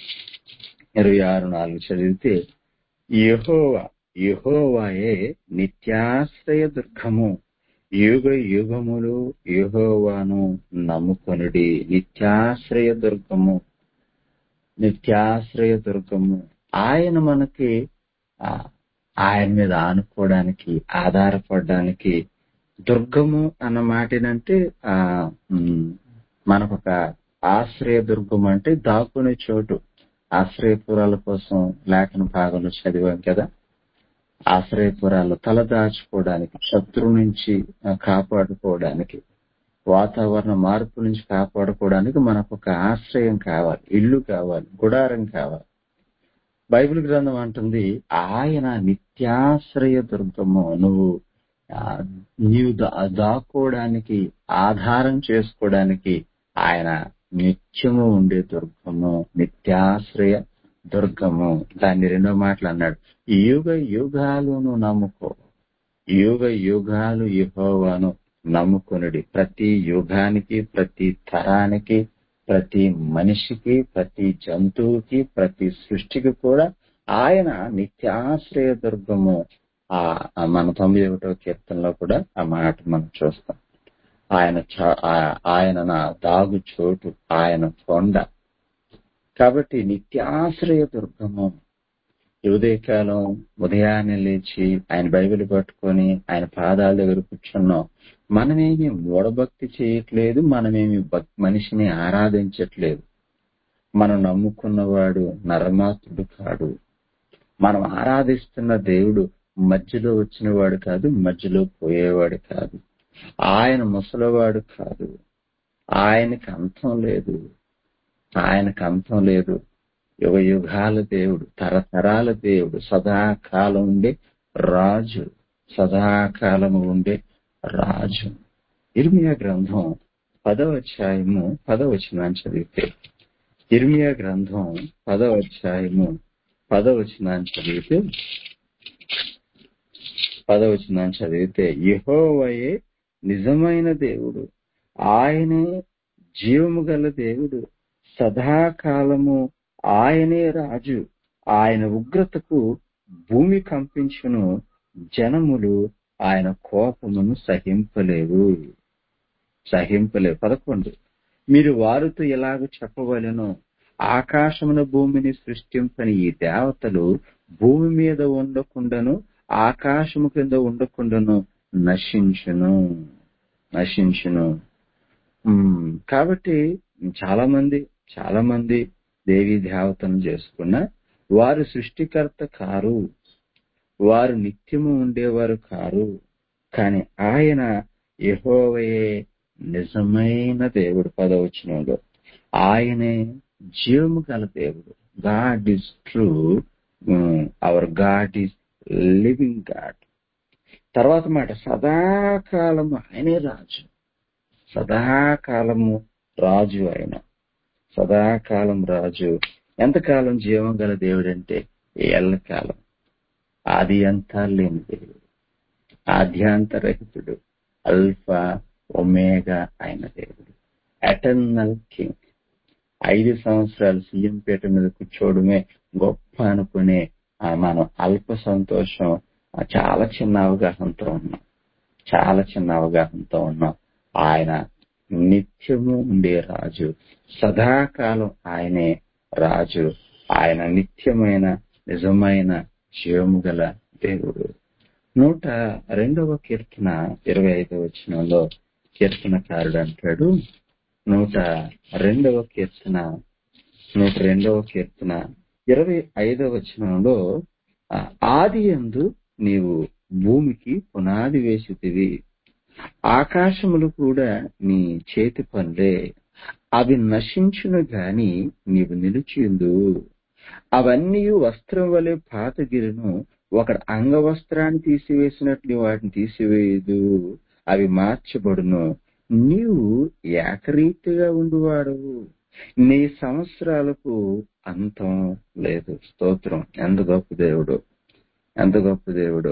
ఇరవై ఆరు నాలుగు చదివితే యెహోవా యెహోవాయే నిత్యాశ్రయ దుర్గము యుగ యుగములు యెహోవాను నమ్ముకొనుడి నిత్యాశ్రయ దుర్గము నిత్యాశ్రయ దుర్గము ఆయన మనకి ఆ, ఆయన మీద ఆనుకోవడానికి ఆధారపడడానికి దుర్గము అన్న మాటనంటే ఆ ఉమ్, మనకొక ఆశ్రయ దుర్గం అంటే దాక్కునే చోటు ఆశ్రయపురాల కోసం లేఖన భాగంలో చదివాం కదా ఆశ్రయపురాలు తలదాచుకోవడానికి శత్రు నుంచి ఆ, కాపాడుకోవడానికి వాతావరణ మార్పు నుంచి కాపాడుకోవడానికి మనకు ఒక ఆశ్రయం కావాలి ఇల్లు కావాలి గుడారం కావాలి బైబిల్ గ్రంథం అంటుంది ఆయన నిత్యాశ్రయ దుర్గము నువ్వు ఆ, నీవు దా- దాక్కోవడానికి ఆధారం చేసుకోవడానికి ఆయన నిత్యము ఉండే దుర్గము నిత్యాశ్రయ దుర్గము దాన్ని రెండో మాటలు అన్నాడు యుగ యుగాలను నమ్ముకో యుగ యుగాలు యెహోవాను నమ్ముకొనుడి ప్రతి యుగానికి ప్రతి తరానికి ప్రతి మనిషికి ప్రతి జంతువుకి ప్రతి సృష్టికి కూడా ఆయన నిత్యాశ్రయ దుర్గము ఆ ఆ మన తొంభై ఒకటో కీర్తనలో కూడా ఆ మాట మనం చూస్తాం ఆయన చ- ఆ- ఆయన నా దాగు చోటు ఆయన కొండ కాబట్టి నిత్యాశ్రయ దుర్గము ఈ ఉదయకాలం ఉదయాన్నే లేచి ఆయన బైబిల్ పట్టుకొని ఆయన పాదాల దగ్గర కూర్చున్నాం మనమేమి మూఢభక్తి చేయట్లేదు మనమేమి భక్- మనిషిని ఆరాధించట్లేదు మనం నమ్ముకున్నవాడు నరమాత్రుడు కాడు మనం ఆరాధిస్తున్న దేవుడు మధ్యలో వచ్చినవాడు కాదు మధ్యలో పోయేవాడు కాదు ఆయన ముసలివాడు కాదు ఆయనకి అంతం లేదు ఆయనకు అంతం లేదు యుగ యుగాల దేవుడు తరతరాల దేవుడు సదాకాలం ఉండే రాజు సదాకాలము ఉండే రాజు ఇర్మియా గ్రంథం పదవ అధ్యాయము పదవ వచనాన్ని చదివితే ఇర్మియా గ్రంథం పదవ అధ్యాయము పదవ వచనాన్ని చదివితే పదవ వచనాన్ని చదివితే యెహోవాయే నిజమైన దేవుడు ఆయనే జీవము గల దేవుడు సదాకాలము ఆయనే రాజు ఆయన ఉగ్రతకు భూమి కంపించును జనములు ఆయన కోపమును సహింపలేవు సహింపలేవు పదకొండు మీరు వారితో ఎలాగ చెప్పవలెనో ఆకాశమున భూమిని సృష్టింపని ఈ దేవతలు భూమి మీద ఉండకుండాను ఆకాశము కింద ఉండకుండాను నశించును నశించును ఉమ్, కాబట్టి చాలా మంది చాలా మంది దేవీ దేవతను చేసుకున్న వారు సృష్టికర్త కారు వారు నిత్యము ఉండేవారు కారు కానీ ఆయన యెహోవయే నిజమైన దేవుడు పదవచనంలో ఆయనే జీవము గల దేవుడు God is true our God is living God తర్వాత మాట సదాకాలము ఆయనే రాజు సదాకాలము రాజు ఆయన సదాకాలం రాజు ఎంతకాలం జీవం గల దేవుడు అంటే ఎల్లకాలం ఆది అంతా లేని దేవుడు ఆద్యాంతరహితుడు అల్ఫా ఒమేగా అయిన దేవుడు ఎటర్నల్ కింగ్ ఐదు సంవత్సరాలు సీఎం పీట మీద కూర్చోవడమే గొప్ప అనుకునే ఆ మనం అల్ప సంతోషం ఆ చాలా చిన్న అవగాహనతో ఉన్నాం చాలా చిన్న అవగాహనతో ఉన్నాం ఆయన నిత్యము ఉండే రాజు సదాకాలం ఆయనే రాజు ఆయన నిత్యమైన నిజమైన జీవము గల దేవుడు నూట రెండవ కీర్తన ఇరవై ఐదవ వచనంలో కీర్తనకారుడు అంటాడు నూట రెండవ కీర్తన నూట రెండవ కీర్తన ఇరవై ఐదవ వచనంలో ఆ, ఆది యందు నీవు భూమికి పునాది వేసితివి ఆకాశములు కూడా నీ చేతి పనులే అవి నశించును గాని నీవు నిలిచిందు అవన్నీ వస్త్రం వలె పాతగిరిను ఒకడు అంగవస్త్రాన్ని తీసివేసినట్లు వాటిని తీసివేయదు అవి మార్చబడును నీవు ఏకరీతిగా ఉండువాడవు నీ సంవత్సరాలకు అంతం లేదు స్తోత్రం ఎంత గొప్ప దేవుడు ఎంత గొప్ప దేవుడు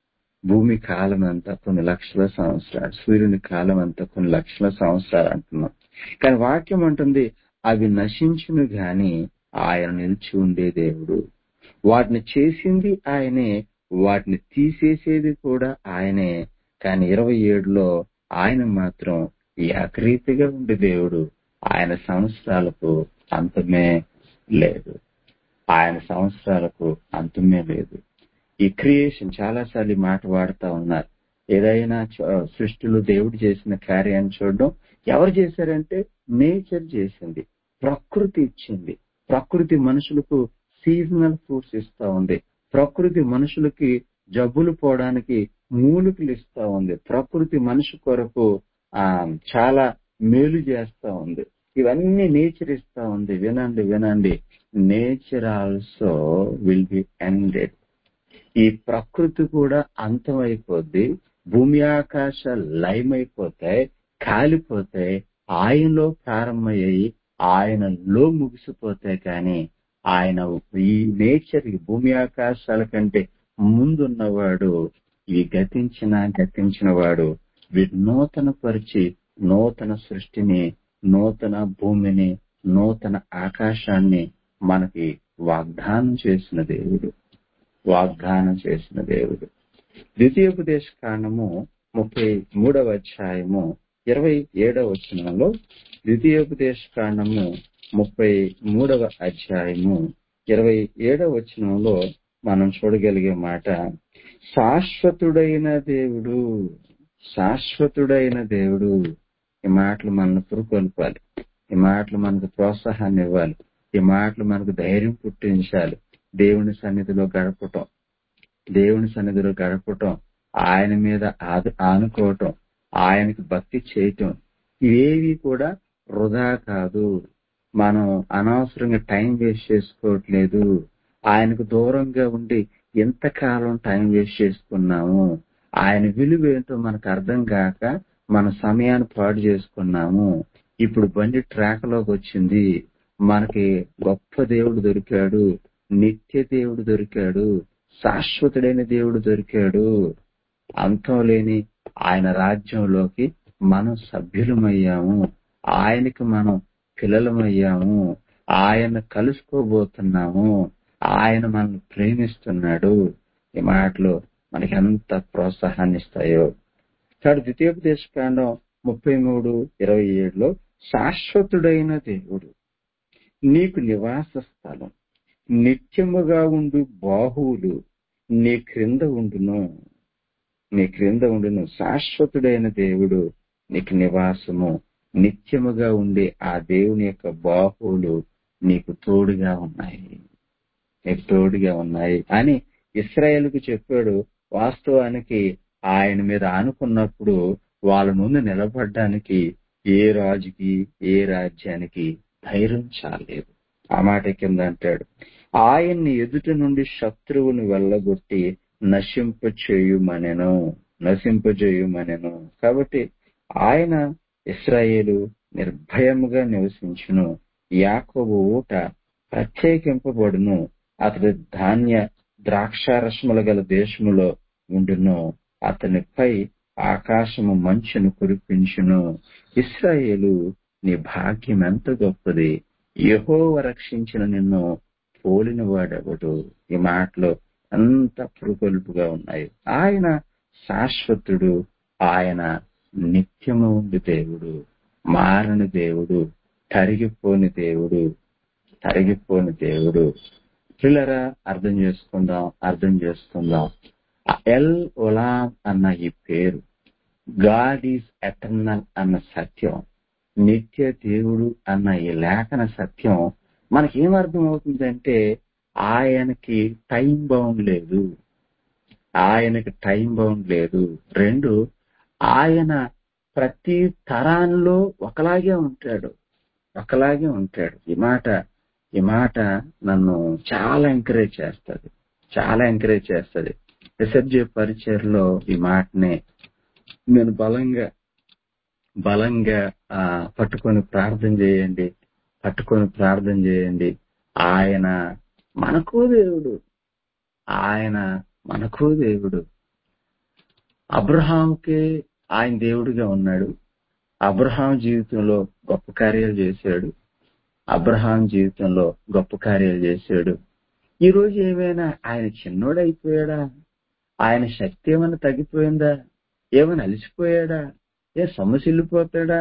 భూమి కాలం అంతా కొన్ని లక్షల సంవత్సరాలు సూర్యుని కాలం అంతా కొన్ని లక్షల సంవత్సరాలు అంటున్నాం కానీ వాక్యం అంటుంది అవి నశించును గాని ఆయన నిలిచి ఉండే దేవుడు వాటిని చేసింది ఆయనే వాటిని తీసేసేది కూడా ఆయనే కానీ ఇరవై ఏడులో ఆయన మాత్రం ఏకరీతిగా ఉండే దేవుడు ఆయన సంవత్సరాలకు అంతమే లేదు ఆయన సంవత్సరాలకు అంతమే లేదు ఈ క్రియేషన్ చాలాసార్లు ఈ మాట వాడుతా ఉన్నారు ఏదైనా చ- సృష్టిలో దేవుడు చేసిన కార్యాన్ని చూడడం ఎవరు చేశారంటే నేచర్ చేసింది ప్రకృతి ఇచ్చింది ప్రకృతి మనుషులకు సీజనల్ ఫ్రూట్స్ ఇస్తా ఉంది ప్రకృతి మనుషులకి జబ్బులు పోవడానికి మూలికలు ఇస్తా ఉంది ప్రకృతి మనిషి కొరకు ఆ చాలా మేలు చేస్తా ఉంది ఇవన్నీ నేచర్ ఇస్తా ఉంది వినండి వినండి nature also will be ended ఈ ప్రకృతి కూడా అంతమైపోద్ది భూమి ఆకాశ లయమైపోతాయి కాలిపోతాయి ఆయనలో ప్రారంభమయ్యాయి ఆయనలో ముగిసిపోతాయి కానీ ఆయన ఈ నేచర్ ఈ భూమి ఆకాశాల కంటే ముందున్నవాడు ఈ గతించిన గతించిన వాడు వీడు నూతన పరిచి నూతన సృష్టిని నూతన భూమిని నూతన ఆకాశాన్ని మనకి వాగ్దానం చేసిన దేవుడు వాగ్దానం చేసిన దేవుడు ద్వితీయోపదేశ కాండము ముప్పై మూడవ అధ్యాయము ఇరవై ఏడవ వచనంలో ద్వితీయోపదేశ కాండము ముప్పై మూడవ అధ్యాయము ఇరవై ఏడవ వచనంలో మనం చూడగలిగే మాట శాశ్వతుడైన దేవుడు శాశ్వతుడైన దేవుడు ఈ మాటలు మనల్ని పురుకొల్పాలి ఈ మాటలు మనకు ప్రోత్సాహాన్ని ఇవ్వాలి ఈ మాటలు మనకు ధైర్యం పుట్టించాలి దేవుని సన్నిధిలో గడపటం దేవుని సన్నిధిలో గడపటం ఆయన మీద ఆదు- ఆనుకోవటం ఆయనకి భక్తి చేయటం ఇవేవి కూడా వృధా కాదు మనం అనవసరంగా టైం వేస్ట్ చేసుకోవట్లేదు ఆయనకు దూరంగా ఉండి ఎంతకాలం టైం వేస్ట్ చేసుకున్నాము ఆయన విలువ ఏంటో మనకు అర్థం కాక మన సమయాన్ని పాడు చేసుకున్నాము ఇప్పుడు బండి ట్రాక్ లోకి వచ్చింది మనకి గొప్ప దేవుడు దొరికాడు నిత్య దేవుడు దొరికాడు శాశ్వతుడైన దేవుడు దొరికాడు అంతం లేని ఆయన రాజ్యంలోకి మనం సభ్యులమయ్యాము ఆయనకి మనం పిల్లలమయ్యాము ఆయన కలుసుకోబోతున్నాము ఆయన మనల్ని ప్రేమిస్తున్నాడు ఈ మాటలు మనకి ఎంత ప్రోత్సాహాన్ని ఇస్తాయో కాబట్టి ద్వితీయోపదేశ కాండం ముప్పై మూడు ఇరవై ఏడులో శాశ్వతుడైన దేవుడు నీకు నివాస స్థలం నిత్యముగా ఉండు బాహువులు నీ క్రింద ఉండును నీ క్రింద ఉండును శాశ్వతుడైన దేవుడు నీకు నివాసము నిత్యముగా ఉండే ఆ దేవుని యొక్క బాహువులు నీకు తోడుగా ఉన్నాయి నీకు తోడుగా ఉన్నాయి అని ఇస్రాయేల్కు చెప్పాడు వాస్తవానికి ఆయన మీద ఆనుకున్నప్పుడు వాళ్ళ ముందు నిలబడడానికి ఏ రాజుకి ఏ రాజ్యానికి ధైర్యం చాలేదు ఆ మాట కింద అంటాడు ఆయన్ని ఎదుట నుండి శత్రువుని వెళ్ళగొట్టి నశింపచేయుమనెను నశింపజేయుమనెను కాబట్టి ఆయన ఇస్రాయేలు నిర్భయముగా నివసించును యాకోబు ఊట ప్రత్యేకింపబడును అతడి ధాన్య ద్రాక్షారసముల గల దేశములో ఉండును అతనిపై ఆకాశము మంచును కురిపించును ఇస్రాయేలు నీ భాగ్యం ఎంత గొప్పది యహోవ రక్షించిన నిన్ను పోలిన వాడెవడు ఈ మాటలో అంత పురుకొల్పుగా ఉన్నాయి ఆయన శాశ్వతుడు ఆయన నిత్యము ఉండి దేవుడు మారని దేవుడు తరిగిపోని దేవుడు తరిగిపోని దేవుడు పిల్లరా అర్థం చేసుకుందాం అర్థం చేసుకుందాం ఎల్ ఒలాం అన్న ఈ పేరు గాడ్ ఈజ్ ఎటర్నల్ అన్న సత్యం నిత్య దేవుడు అన్న ఈ లేఖన సత్యం మనకి ఏం అర్థం అవుతుందంటే ఆయనకి టైం బౌండ్ లేదు ఆయనకి టైం బౌండ్ లేదు రెండు ఆయన ప్రతి తరాల్లో ఒకలాగే ఉంటాడు ఒకలాగే ఉంటాడు ఈ మాట ఈ మాట నన్ను చాలా ఎంకరేజ్ చేస్తుంది చాలా ఎంకరేజ్ చేస్తుంది ఎస్ఎఫ్జే పరిచయలో ఈ మాటనే నేను బలంగా బలంగా ఆ, పట్టుకొని ప్రార్థన చేయండి పట్టుకొని ప్రార్థన చేయండి ఆయన మనకు దేవుడు ఆయన మనకు దేవుడు అబ్రహాంకి ఆయన దేవుడిగా ఉన్నాడు అబ్రహాం జీవితంలో గొప్ప కార్యాలు చేశాడు అబ్రహాం జీవితంలో గొప్ప కార్యాలు చేశాడు ఈ రోజు ఏమైనా ఆయన చిన్నోడైపోయాడా ఆయన శక్తి ఏమైనా తగ్గిపోయిందా ఏమైనా అలసిపోయాడా ఏ సొమ్మసిల్లిపోతాడా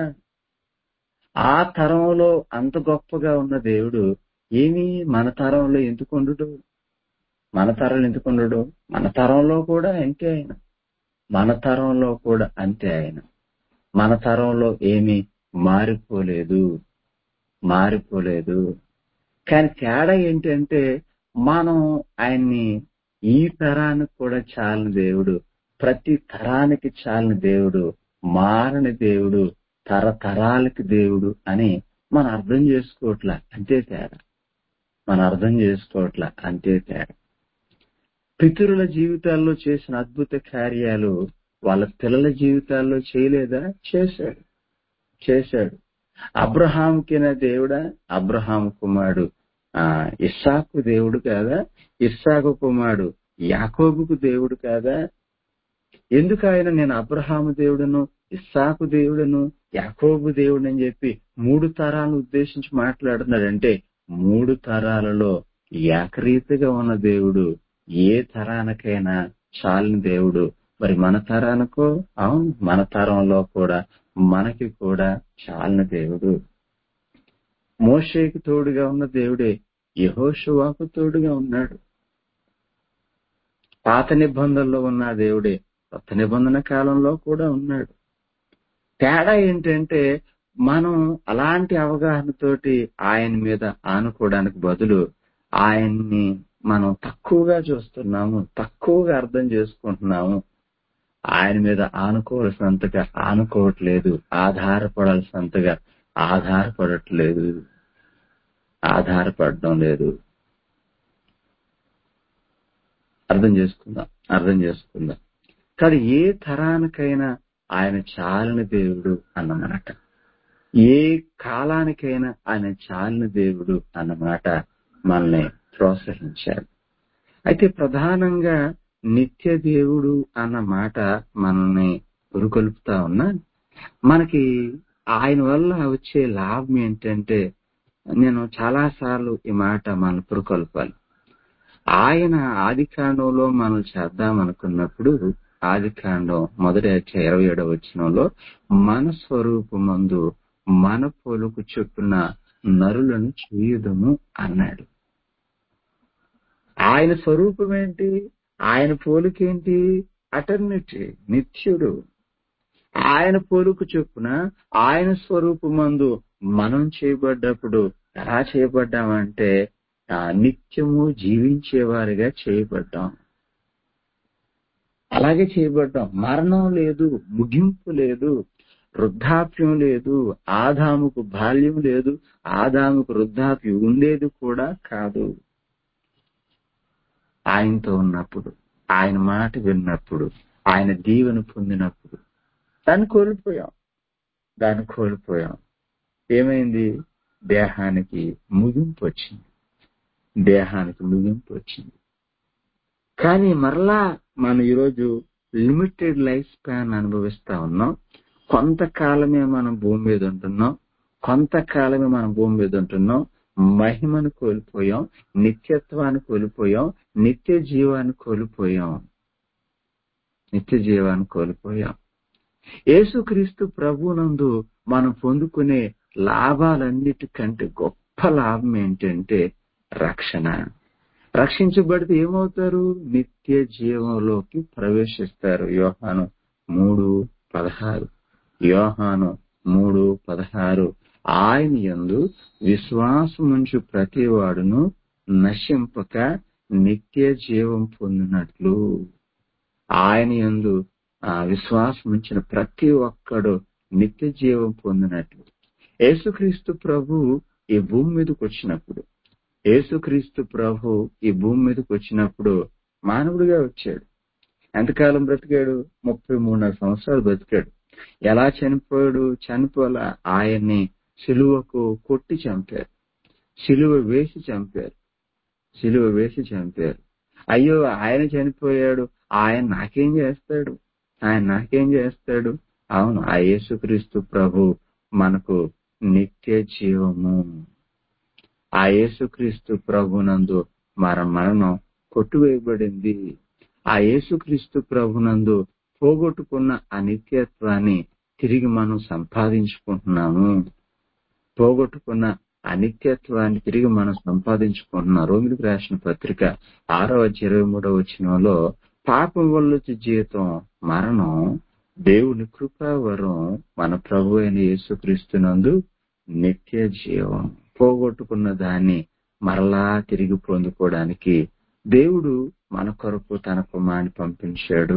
ఆ తరంలో అంత గొప్పగా ఉన్న దేవుడు ఏమి మన తరంలో ఎందుకు ఉండడు మన తరంలో ఎందుకు ఉండడు మన తరంలో కూడా అంతే ఆయన మన తరంలో కూడా అంతే ఆయన మన తరంలో ఏమీ మారిపోలేదు మారిపోలేదు కానీ తేడా ఏంటంటే మనం ఆయన్ని ఈ తరానికి కూడా చాలని దేవుడు ప్రతి తరానికి చాలని దేవుడు మారని దేవుడు తరతరాలకి దేవుడు అని మనం అర్థం చేసుకోవట్లా అంతే తేడా మనం అర్థం చేసుకోవట్లా అంతే తేడా పితరుల జీవితాల్లో చేసిన అద్భుత కార్యాలు వాళ్ళ పిల్లల జీవితాల్లో చేయలేదా చేశాడు చేశాడు అబ్రహాంకిన దేవుడా అబ్రహాం కుమారుడు ఆ ఇస్సాకు దేవుడు కాదా ఇస్సాకు కుమారుడు యాకోబుకు దేవుడు కాదా ఎందుకు ఆయన నేను అబ్రహాము దేవుడును ఇస్సాకు దేవుడును యాకోబు దేవుడు అని చెప్పి మూడు తరాలను ఉద్దేశించి మాట్లాడుతున్నాడంటే మూడు తరాలలో ఏకరీతిగా ఉన్న దేవుడు ఏ తరానికైనా చాలిన దేవుడు మరి మన తరానికో అవును మన తరంలో కూడా మనకి కూడా చాలిన దేవుడు మోషేకి తోడుగా ఉన్న దేవుడే యహోషువాకు తోడుగా ఉన్నాడు పాత నిబంధనలో ఉన్న దేవుడే కొత్త నిబంధన కాలంలో కూడా ఉన్నాడు తేడా ఏంటంటే మనం అలాంటి అవగాహనతోటి ఆయన మీద ఆనుకోవడానికి బదులు ఆయన్ని మనం తక్కువగా చూస్తున్నాము తక్కువగా అర్థం చేసుకుంటున్నాము ఆయన మీద ఆనుకోవాల్సినంతగా ఆనుకోవట్లేదు ఆధారపడాల్సినంతగా ఆధారపడట్లేదు ఆధారపడడం లేదు అర్థం చేసుకుందాం అర్థం చేసుకుందాం కానీ ఏ తరానికైనా ఆయన చాలిన దేవుడు అన్నమాట ఏ కాలానికైనా ఆయన చాలిన దేవుడు అన్నమాట మనల్ని ప్రోత్సహించారు అయితే ప్రధానంగా నిత్య దేవుడు అన్న మాట మనల్ని ఉరుకొల్పుతా ఉన్నా మనకి ఆయన వల్ల వచ్చే లాభం ఏంటంటే నేను చాలా సార్లు ఈ మాట మన పురుకొల్పాలి ఆయన ఆది కాండంలో మనం చేద్దాం అనుకున్నప్పుడు ఆది కాండం మొదటి అధ్యాయ ఇరవై ఏడవ వచ్చినంలో మన స్వరూపమందు మన పొలుకు చొప్పున నరులను చూయుదము అన్నాడు ఆయన స్వరూపం ఏంటి ఆయన పోలికేంటి అటర్నిటీ నిత్యుడు ఆయన పోలుకు చొప్పున ఆయన స్వరూపమందు మనం చేయబడ్డప్పుడు ఎలా చేయబడ్డామంటే ఆ నిత్యము జీవించేవారిగా చేయబడ్డాం అలాగే చేయబడ్డాం మరణం లేదు ముగింపు లేదు వృద్ధాప్యం లేదు ఆదాముకు బాల్యం లేదు ఆదాముకు వృద్ధాప్యం ఉండేది కూడా కాదు ఆయనతో ఉన్నప్పుడు ఆయన మాట విన్నప్పుడు ఆయన దీవెన పొందినప్పుడు దాన్ని కోల్పోయాం దాన్ని కోల్పోయాం ఏమైంది దేహానికి ముగింపు వచ్చింది దేహానికి ముగింపు వచ్చింది కానీ మరలా మనం ఈరోజు లిమిటెడ్ లైఫ్ స్పాన్ అనుభవిస్తా ఉన్నాం కొంతకాలమే మనం భూమి మీద ఉంటున్నాం కొంతకాలమే మనం భూమి మీద ఉంటున్నాం మహిమను కోల్పోయాం నిత్యత్వాన్ని కోల్పోయాం నిత్య జీవాన్ని కోల్పోయాం నిత్య జీవాన్ని కోల్పోయాం యేసుక్రీస్తు ప్రభునందు మనం పొందుకునే లాభాలన్నిటికంటే గొప్ప లాభం ఏంటంటే రక్షణ రక్షించబడితే ఏమవుతారు నిత్య జీవంలోకి ప్రవేశిస్తారు యోహాను మూడు పదహారు యోహాను మూడు పదహారు ఆయన యందు విశ్వాసముంచు ప్రతి వాడును నశింపక నిత్య జీవం పొందినట్లు ఆయన యందు ఆ విశ్వాసం ఉంచిన ప్రతి ఒక్కడు నిత్య జీవం పొందినట్లు యేసుక్రీస్తు ప్రభు ఈ భూమి మీదకి వచ్చినప్పుడు యేసుక్రీస్తు ప్రభు ఈ భూమి మీదకి వచ్చినప్పుడు మానవుడిగా వచ్చాడు ఎంతకాలం బ్రతికాడు ముప్పై మూడున్నర సంవత్సరాలు బ్రతికాడు ఎలా చనిపోయాడు చనిపోలా ఆయన్ని సిలువకు కొట్టి చంపారు సిలువ వేసి చంపారు సిలువ వేసి చంపారు అయ్యో ఆయన చనిపోయాడు ఆయన నాకేం చేస్తాడు ఆయన నాకేం చేస్తాడు అవును ఆ యేసుక్రీస్తు ప్రభు మనకు నిత్య జీవము ఆ యేసుక్రీస్తు ప్రభునందు మన మరణం కొట్టువేయబడింది ఆ యేసుక్రీస్తు ప్రభునందు పోగొట్టుకున్న ఆ నిత్యత్వాన్ని తిరిగి మనం సంపాదించుకుంటున్నాము పోగొట్టుకున్న అనిత్యత్వాన్ని తిరిగి మనం సంపాదించుకుంటున్నాం రోమిలికి రాసిన పత్రిక ఆరో ఇరవై మూడవ వచనంలో పాపం వల్ల వచ్చే జీవితం మరణం దేవుని కృపావరం మన ప్రభు అయిన యేసుక్రీస్తునందు నిత్య జీవం పోగొట్టుకున్న దాన్ని మరలా తిరిగి పొందుకోవడానికి దేవుడు మన కొరకు తన కుమారుని పంపించాడు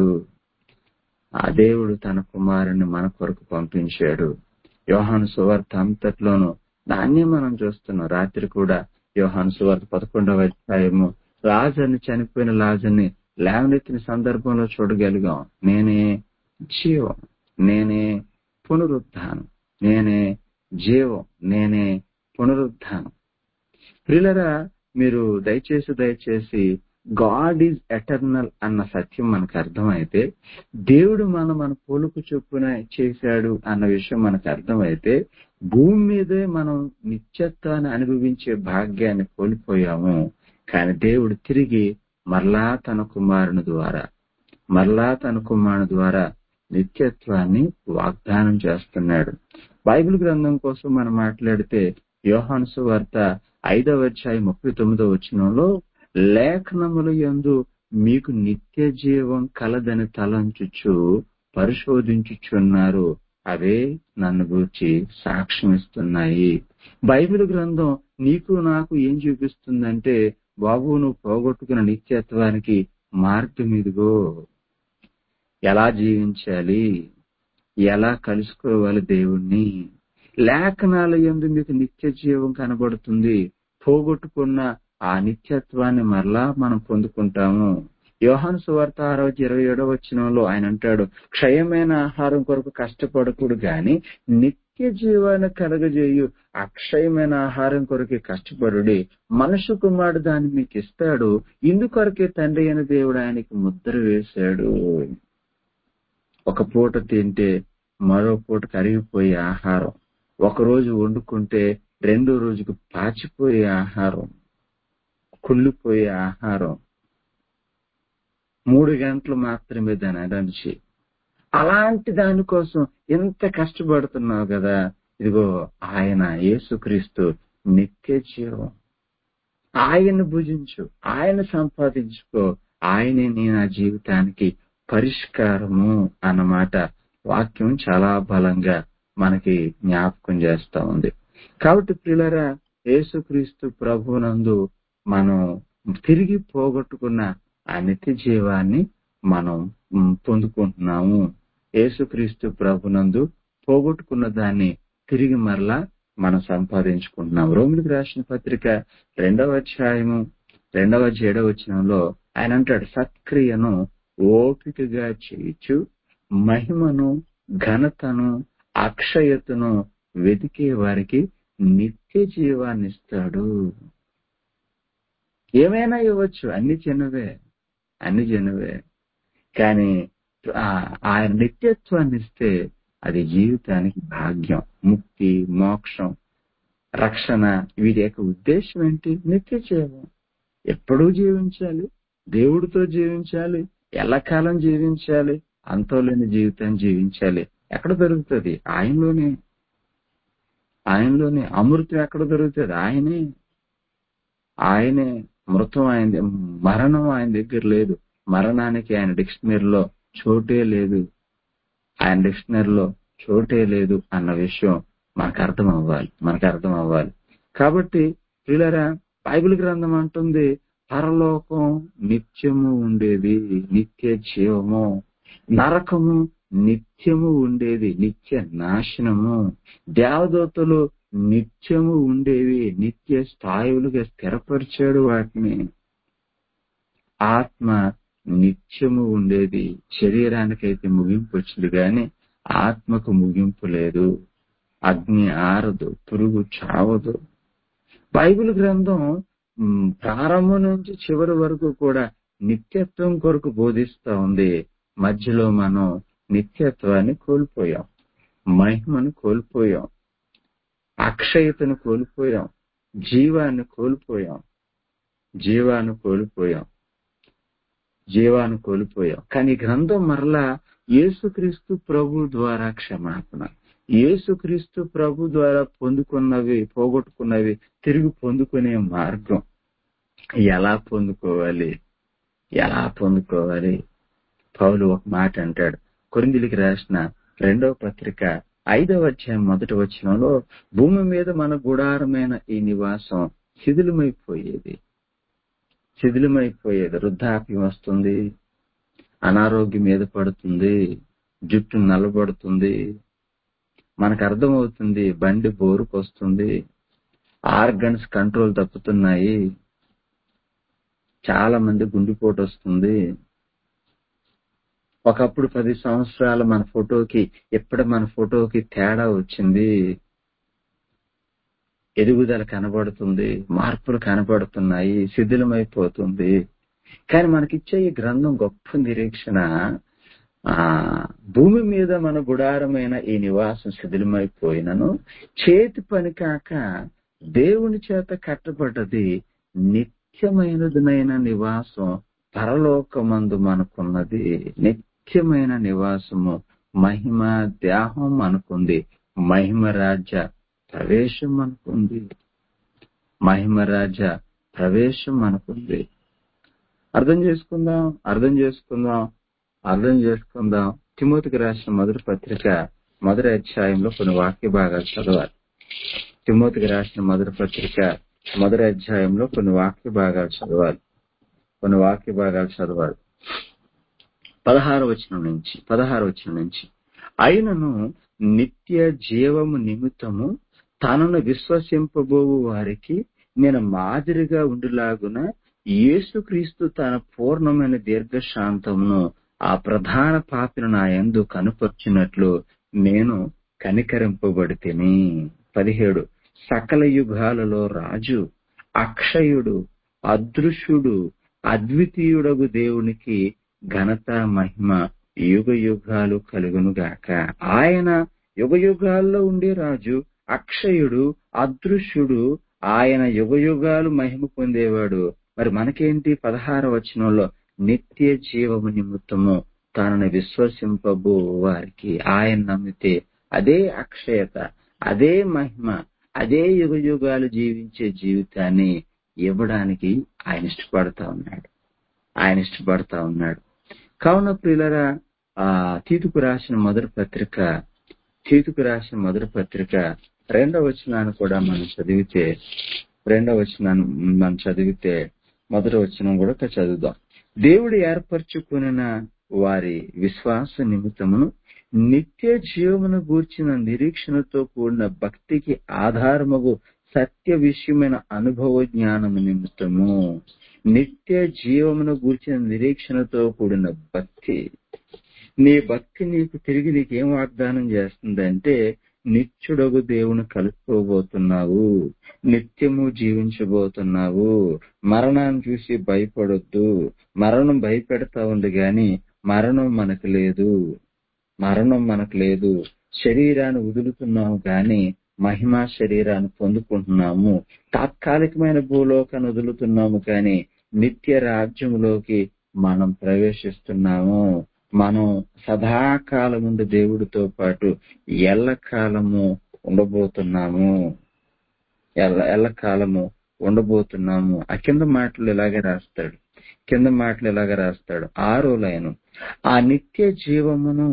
ఆ దేవుడు తన కుమారుని మన కొరకు పంపించాడు యోహాను సువార్త అంతట్లోనూ దాన్ని మనం చూస్తున్నాం రాత్రి కూడా యోహాను సువార్త పదకొండవ అధ్యాయము లాజర్ని చనిపోయిన లాజర్ని లేవనెత్తిన సందర్భంలో చూడగలిగాం నేనే జీవం నేనే పునరుద్ధానం నేనే జీవం నేనే పునరుద్ధానం ప్రియులరా మీరు దయచేసి దయచేసి గాడ్ ఈజ్ ఎటర్నల్ అన్న సత్యం మనకు అర్థమైతే దేవుడు మనం మన పోలుకు చొప్పున చేశాడు అన్న విషయం మనకు అర్థమైతే భూమి మీదే మనం నిత్యత్వాన్ని అనుభవించే భాగ్యాన్ని కోల్పోయాము కానీ దేవుడు తిరిగి మరలా తన కుమారుని ద్వారా మరలా తన కుమారుని ద్వారా నిత్యత్వాన్ని వాగ్దానం చేస్తున్నాడు బైబిల్ గ్రంథం కోసం మనం మాట్లాడితే యోహాన్సు వార్త ఐదవ అధ్యాయం ముప్పై తొమ్మిదవ వచనంలో లేఖనముల యందు మీకు నిత్య జీవం కలదని తలంచుచు పరిశోధించుచున్నారు అవే నన్ను గూర్చి సాక్ష్యం ఇస్తున్నాయి బైబిల్ గ్రంథం నీకు నాకు ఏం చూపిస్తుందంటే బాబు నువ్వు పోగొట్టుకున్న నిత్యత్వానికి మార్గం ఇదిగో ఎలా జీవించాలి ఎలా కలుసుకోవాలి దేవుణ్ణి లేఖనాల యందు మీకు నిత్య జీవం కనబడుతుంది పోగొట్టుకున్న ఆ నిత్యత్వాన్ని మరలా మనం పొందుకుంటాము యోహాను సువార్త ఆరో ఇరవై ఏడవ వచ్చినంలో ఆయన అంటాడు క్షయమైన ఆహారం కొరకు కష్టపడకూడు గాని నిత్య జీవాన్ని కలగజేయు అక్షయమైన ఆహారం కొరకు కష్టపడుడి మనుషు కుమారుడు దాన్ని మీకు ఇస్తాడు ఇందుకొరకే తండ్రి అయిన దేవుడు ఆయనకి ముద్ర వేశాడు ఒక పూట తింటే మరో పూట కరిగిపోయే ఆహారం ఒక రోజు వండుకుంటే రెండో రోజుకు పాచిపోయే ఆహారం కుళ్ళిపోయే ఆహారం మూడు గంటలు మాత్రమే దాని ఎనర్జీ అలాంటి దానికోసం ఎంత కష్టపడుతున్నావు కదా ఇదిగో ఆయన యేసుక్రీస్తు నిత్య జీవం ఆయన భుజించు ఆయన సంపాదించుకో ఆయనే నీ నా జీవితానికి పరిష్కారము అన్నమాట వాక్యం చాలా బలంగా మనకి జ్ఞాపకం చేస్తా ఉంది కాబట్టి పిల్లరా యేసుక్రీస్తు ప్రభునందు మనం తిరిగి పోగొట్టుకున్న ఆ నిత్య జీవాన్ని మనం మ్, పొందుకుంటున్నాము యేసుక్రీస్తు ప్రభునందు పోగొట్టుకున్న దాన్ని తిరిగి మరలా మనం సంపాదించుకుంటున్నాం రోమిలికి రాసిన పత్రిక రెండవ అధ్యాయము రెండవ ఏడవ వచనంలో ఆయన అంటాడు సత్క్రియను ఓపికగా చేయించు మహిమను ఘనతను అక్షయతను వెతికే వారికి నిత్య జీవాన్ని ఇస్తాడు ఏమైనా ఇవ్వచ్చు అన్ని చిన్నవే అన్ని చిన్నవే కానీ ఆ- ఆయన నిత్యత్వాన్ని ఇస్తే అది జీవితానికి భాగ్యం ముక్తి మోక్షం రక్షణ వీటి యొక్క ఉద్దేశం ఏంటి నిత్య జీవం ఎప్పుడూ జీవించాలి దేవుడితో జీవించాలి ఎల్లకాలం జీవించాలి అంతోలేని జీవితాన్ని జీవించాలి ఎక్కడ దొరుకుతుంది ఆయనలోనే ఆయనలోనే అమృతం ఎక్కడ దొరుకుతుంది ఆయనే ఆయనే మృతం ఆయన మరణం ఆయన దగ్గర లేదు మరణానికి ఆయన డిక్షనరీలో చోటే లేదు ఆయన డిక్షనరీలో చోటే లేదు అన్న విషయం మనకు అర్థం అవ్వాలి మనకు అర్థం అవ్వాలి కాబట్టి పిల్లరా బైబిల్ గ్రంథం అంటుంది పరలోకం నిత్యము ఉండేది నిత్య జీవము నరకము నిత్యము ఉండేది నిత్య నాశనము దేవదూతలు నిత్యము ఉండేవి నిత్య స్థాయిలుగా స్థిరపరిచాడు వాటిని ఆత్మ నిత్యము ఉండేది శరీరానికైతే ముగింపు వచ్చింది కానీ ఆత్మకు ముగింపు లేదు అగ్ని ఆరదు పురుగు చావదు బైబిల్ గ్రంథం మ్, ప్రారంభం నుంచి చివరి వరకు కూడా నిత్యత్వం కొరకు బోధిస్తా ఉంది మధ్యలో మనం నిత్యత్వాన్ని కోల్పోయాం మహిమను కోల్పోయాం అక్షయతను కోల్పోయాం జీవాన్ని కోల్పోయాం జీవాన్ని కోల్పోయాం జీవాన్ని కోల్పోయాం కానీ ఈ గ్రంథం మరలా యేసుక్రీస్తు ప్రభు ద్వారా క్షమాపణ యేసుక్రీస్తు ప్రభు ద్వారా పొందుకున్నవి పోగొట్టుకున్నవి తిరిగి పొందుకునే మార్గం ఎలా పొందుకోవాలి ఎలా పొందుకోవాలి పౌలు ఒక మాట అంటాడు కొరిందిలికి రాసిన రెండవ పత్రిక ఐదవ అధ్యాయం మొదటి వచనంలో భూమి మీద మన గుడారమైన ఈ నివాసం శిథిలమైపోయేది శిథిలమైపోయేది వృద్ధాప్యం వస్తుంది అనారోగ్యం మీద పడుతుంది జుట్టు నల్లబడుతుంది మనకు అర్థమవుతుంది బండి బోరుకు వస్తుంది ఆర్గన్స్ కంట్రోల్ తప్పుతున్నాయి చాలా మంది గుండెపోటు వస్తుంది ఒకప్పుడు పది సంవత్సరాల మన ఫోటోకి ఎప్పుడు మన ఫోటోకి తేడా వచ్చింది ఎదుగుదల కనబడుతుంది మార్పులు కనబడుతున్నాయి శిథిలమైపోతుంది కానీ మనకిచ్చే ఈ గ్రంథం గొప్ప నిరీక్షణ ఆ భూమి మీద మన గుడారమైన ఈ నివాసం శిథిలమైపోయినను చేతి పని కాక దేవుని చేత కట్టబడ్డది నిత్యమైనదినైన నివాసం పరలోకమందు మనకున్నది నిత్యమైన నివాసము మహిమ దేహం అనుకుంది మహిమ రాజ్య ప్రవేశం అనుకుంది మహిమ రాజ్య ప్రవేశం అనుకుంది అర్థం చేసుకుందాం అర్థం చేసుకుందాం అర్థం చేసుకుందాం తిమోతికి రాసిన మొదటి పత్రిక మొదటి అధ్యాయంలో కొన్ని వాక్య భాగాలు చదవాలి తిమోతికి రాసిన మొదటి పత్రిక మొదటి అధ్యాయంలో కొన్ని వాక్య భాగాలు చదవాలి కొన్ని వాక్య భాగాలు చదవాలి పదహారు వచనం నుంచి పదహారు వచనం నుంచి అయినను నిత్య జీవము నిమిత్తము తనను విశ్వసింపబోవు వారికి నేను మాదిరిగా ఉండులాగున యేసుక్రీస్తు తన పూర్ణమైన దీర్ఘశాంతమును ఆ ప్రధాన పాపిని నా యందు కనుపర్చినట్లు నేను కనికరింపబడితిని పదిహేడు సకల యుగాలలో రాజు అక్షయుడు అదృశ్యుడు అద్వితీయుడగు దేవునికి ఘనత మహిమ యుగ యుగాలు కలుగునుగాక ఆయన యుగ యుగాల్లో ఉండే రాజు అక్షయుడు అదృశ్యుడు ఆయన యుగ యుగాలు మహిమ పొందేవాడు మరి మనకేంటి పదహార వచనంలో నిత్య జీవము నిమిత్తము తనని విశ్వసింపబో వారికి ఆయన నమ్మితే అదే అక్షయత అదే మహిమ అదే యుగ యుగాలు జీవించే జీవితాన్ని ఇవ్వడానికి ఆయన ఇష్టపడతా ఉన్నాడు ఆయన ఇష్టపడతా ఉన్నాడు కావున ప్రియులరా ఆ తీతుకు రాసిన మొదటి పత్రిక తీతుకు రాసిన మొదటి పత్రిక రెండవ వచనాన్ని కూడా మనం చదివితే రెండవ వచనాన్ని మనం చదివితే మొదటి వచనం కూడా ఒక చదువుదాం దేవుడు ఏర్పరచుకున్న వారి విశ్వాస నిమిత్తమును నిత్య జీవమును గూర్చిన నిరీక్షణతో కూడిన భక్తికి ఆధారమగు సత్య విషయమైన అనుభవ జ్ఞానము నిమిత్తము నిత్య జీవమును గూర్చిన నిరీక్షణతో కూడిన భక్తి నీ భక్తి నీకు తిరిగి నీకేం వాగ్దానం చేస్తుందంటే నిత్యుడగు దేవుని కలుసుకోబోతున్నావు నిత్యము జీవించబోతున్నావు మరణాన్ని చూసి భయపడొద్దు మరణం భయపెడతా ఉంది గాని మరణం మనకు లేదు మరణం మనకు లేదు శరీరాన్ని వదులుతున్నాము గాని మహిమా శరీరాన్ని పొందుకుంటున్నాము తాత్కాలికమైన భూలోకాన్ని వదులుతున్నాము కానీ నిత్య రాజ్యములోకి మనం ప్రవేశిస్తున్నాము మనం సదాకాలం ముందు దేవుడితో పాటు ఎల్లకాలము ఉండబోతున్నాము ఎల్ల ఎల్లకాలము ఉండబోతున్నాము ఆ కింద మాటలు ఇలాగే రాస్తాడు కింద మాటలు ఇలాగే రాస్తాడు ఆరో లైను ఆ నిత్య జీవమును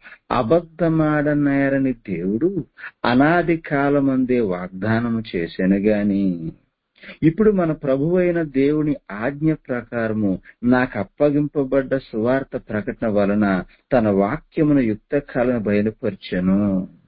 అబద్ధమాడనేరని దేవుడు అనాది కాలమందే వాగ్దానము చేశాను గాని ఇప్పుడు మన ప్రభువైన దేవుని ఆజ్ఞ ప్రకారము నాకు అప్పగింపబడ్డ సువార్త ప్రకటన వలన తన వాక్యమును యుక్త కాలం బయలుపరిచెను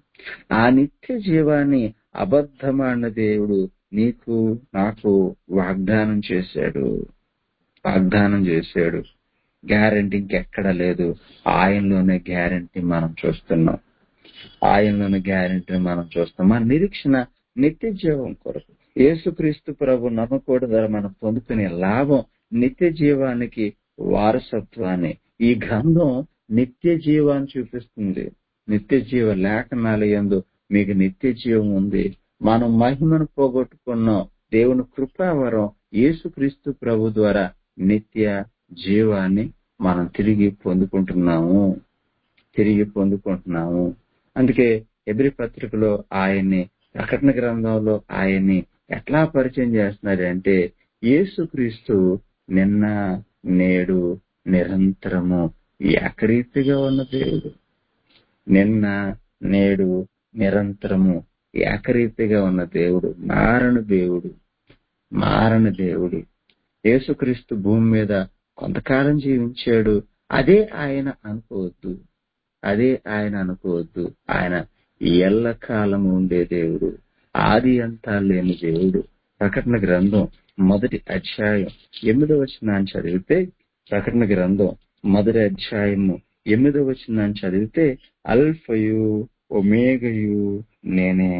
ఆ నిత్య జీవాన్ని అబద్ధమాడిన దేవుడు నీకు నాకు వాగ్దానం చేశాడు వాగ్దానం చేశాడు గ్యారంటీ ఇంకెక్కడ లేదు ఆయనలోనే గ్యారంటీ మనం చూస్తున్నాం ఆయనలోనే గ్యారంటీ మనం చూస్తాం మన నిరీక్షణ నిత్య జీవం కొరకు యేసుక్రీస్తు ప్రభు నమ్మకూడదు ద్వారా మనం పొందుకునే లాభం నిత్య జీవానికి వారసత్వాన్ని ఈ గ్రంథం నిత్య జీవాన్ని చూపిస్తుంది నిత్య జీవ లేఖనాల యందు మీకు నిత్య జీవం ఉంది మనం మహిమను పోగొట్టుకున్నాం దేవుని కృపావరం యేసుక్రీస్తు ప్రభు ద్వారా నిత్య జీవాన్ని మనం తిరిగి పొందుకుంటున్నాము తిరిగి పొందుకుంటున్నాము అందుకే ఎబ్రి పత్రికలో ఆయన్ని ప్రకటన గ్రంథంలో ఆయన్ని ఎట్లా పరిచయం చేస్తున్నారు అంటే యేసుక్రీస్తు నిన్న నేడు నిరంతరము ఏకరీతిగా ఉన్న దేవుడు నిన్న నేడు నిరంతరము ఏకరీతిగా ఉన్న దేవుడు మారణ దేవుడు మారణ దేవుడు యేసుక్రీస్తు భూమి మీద కొంతకాలం జీవించాడు అదే ఆయన అనుకోవద్దు అదే ఆయన అనుకోవద్దు ఆయన ఎల్లకాలం ఉండే దేవుడు ఆది అంతా లేని దేవుడు ప్రకటన గ్రంథం మొదటి అధ్యాయం ఎనిమిదవ వచనాన్ని చదివితే ప్రకటన గ్రంథం మొదటి అధ్యాయము ఎనిమిదవ వచనాన్ని చదివితే అల్ఫయు ఒమేగయు నేనే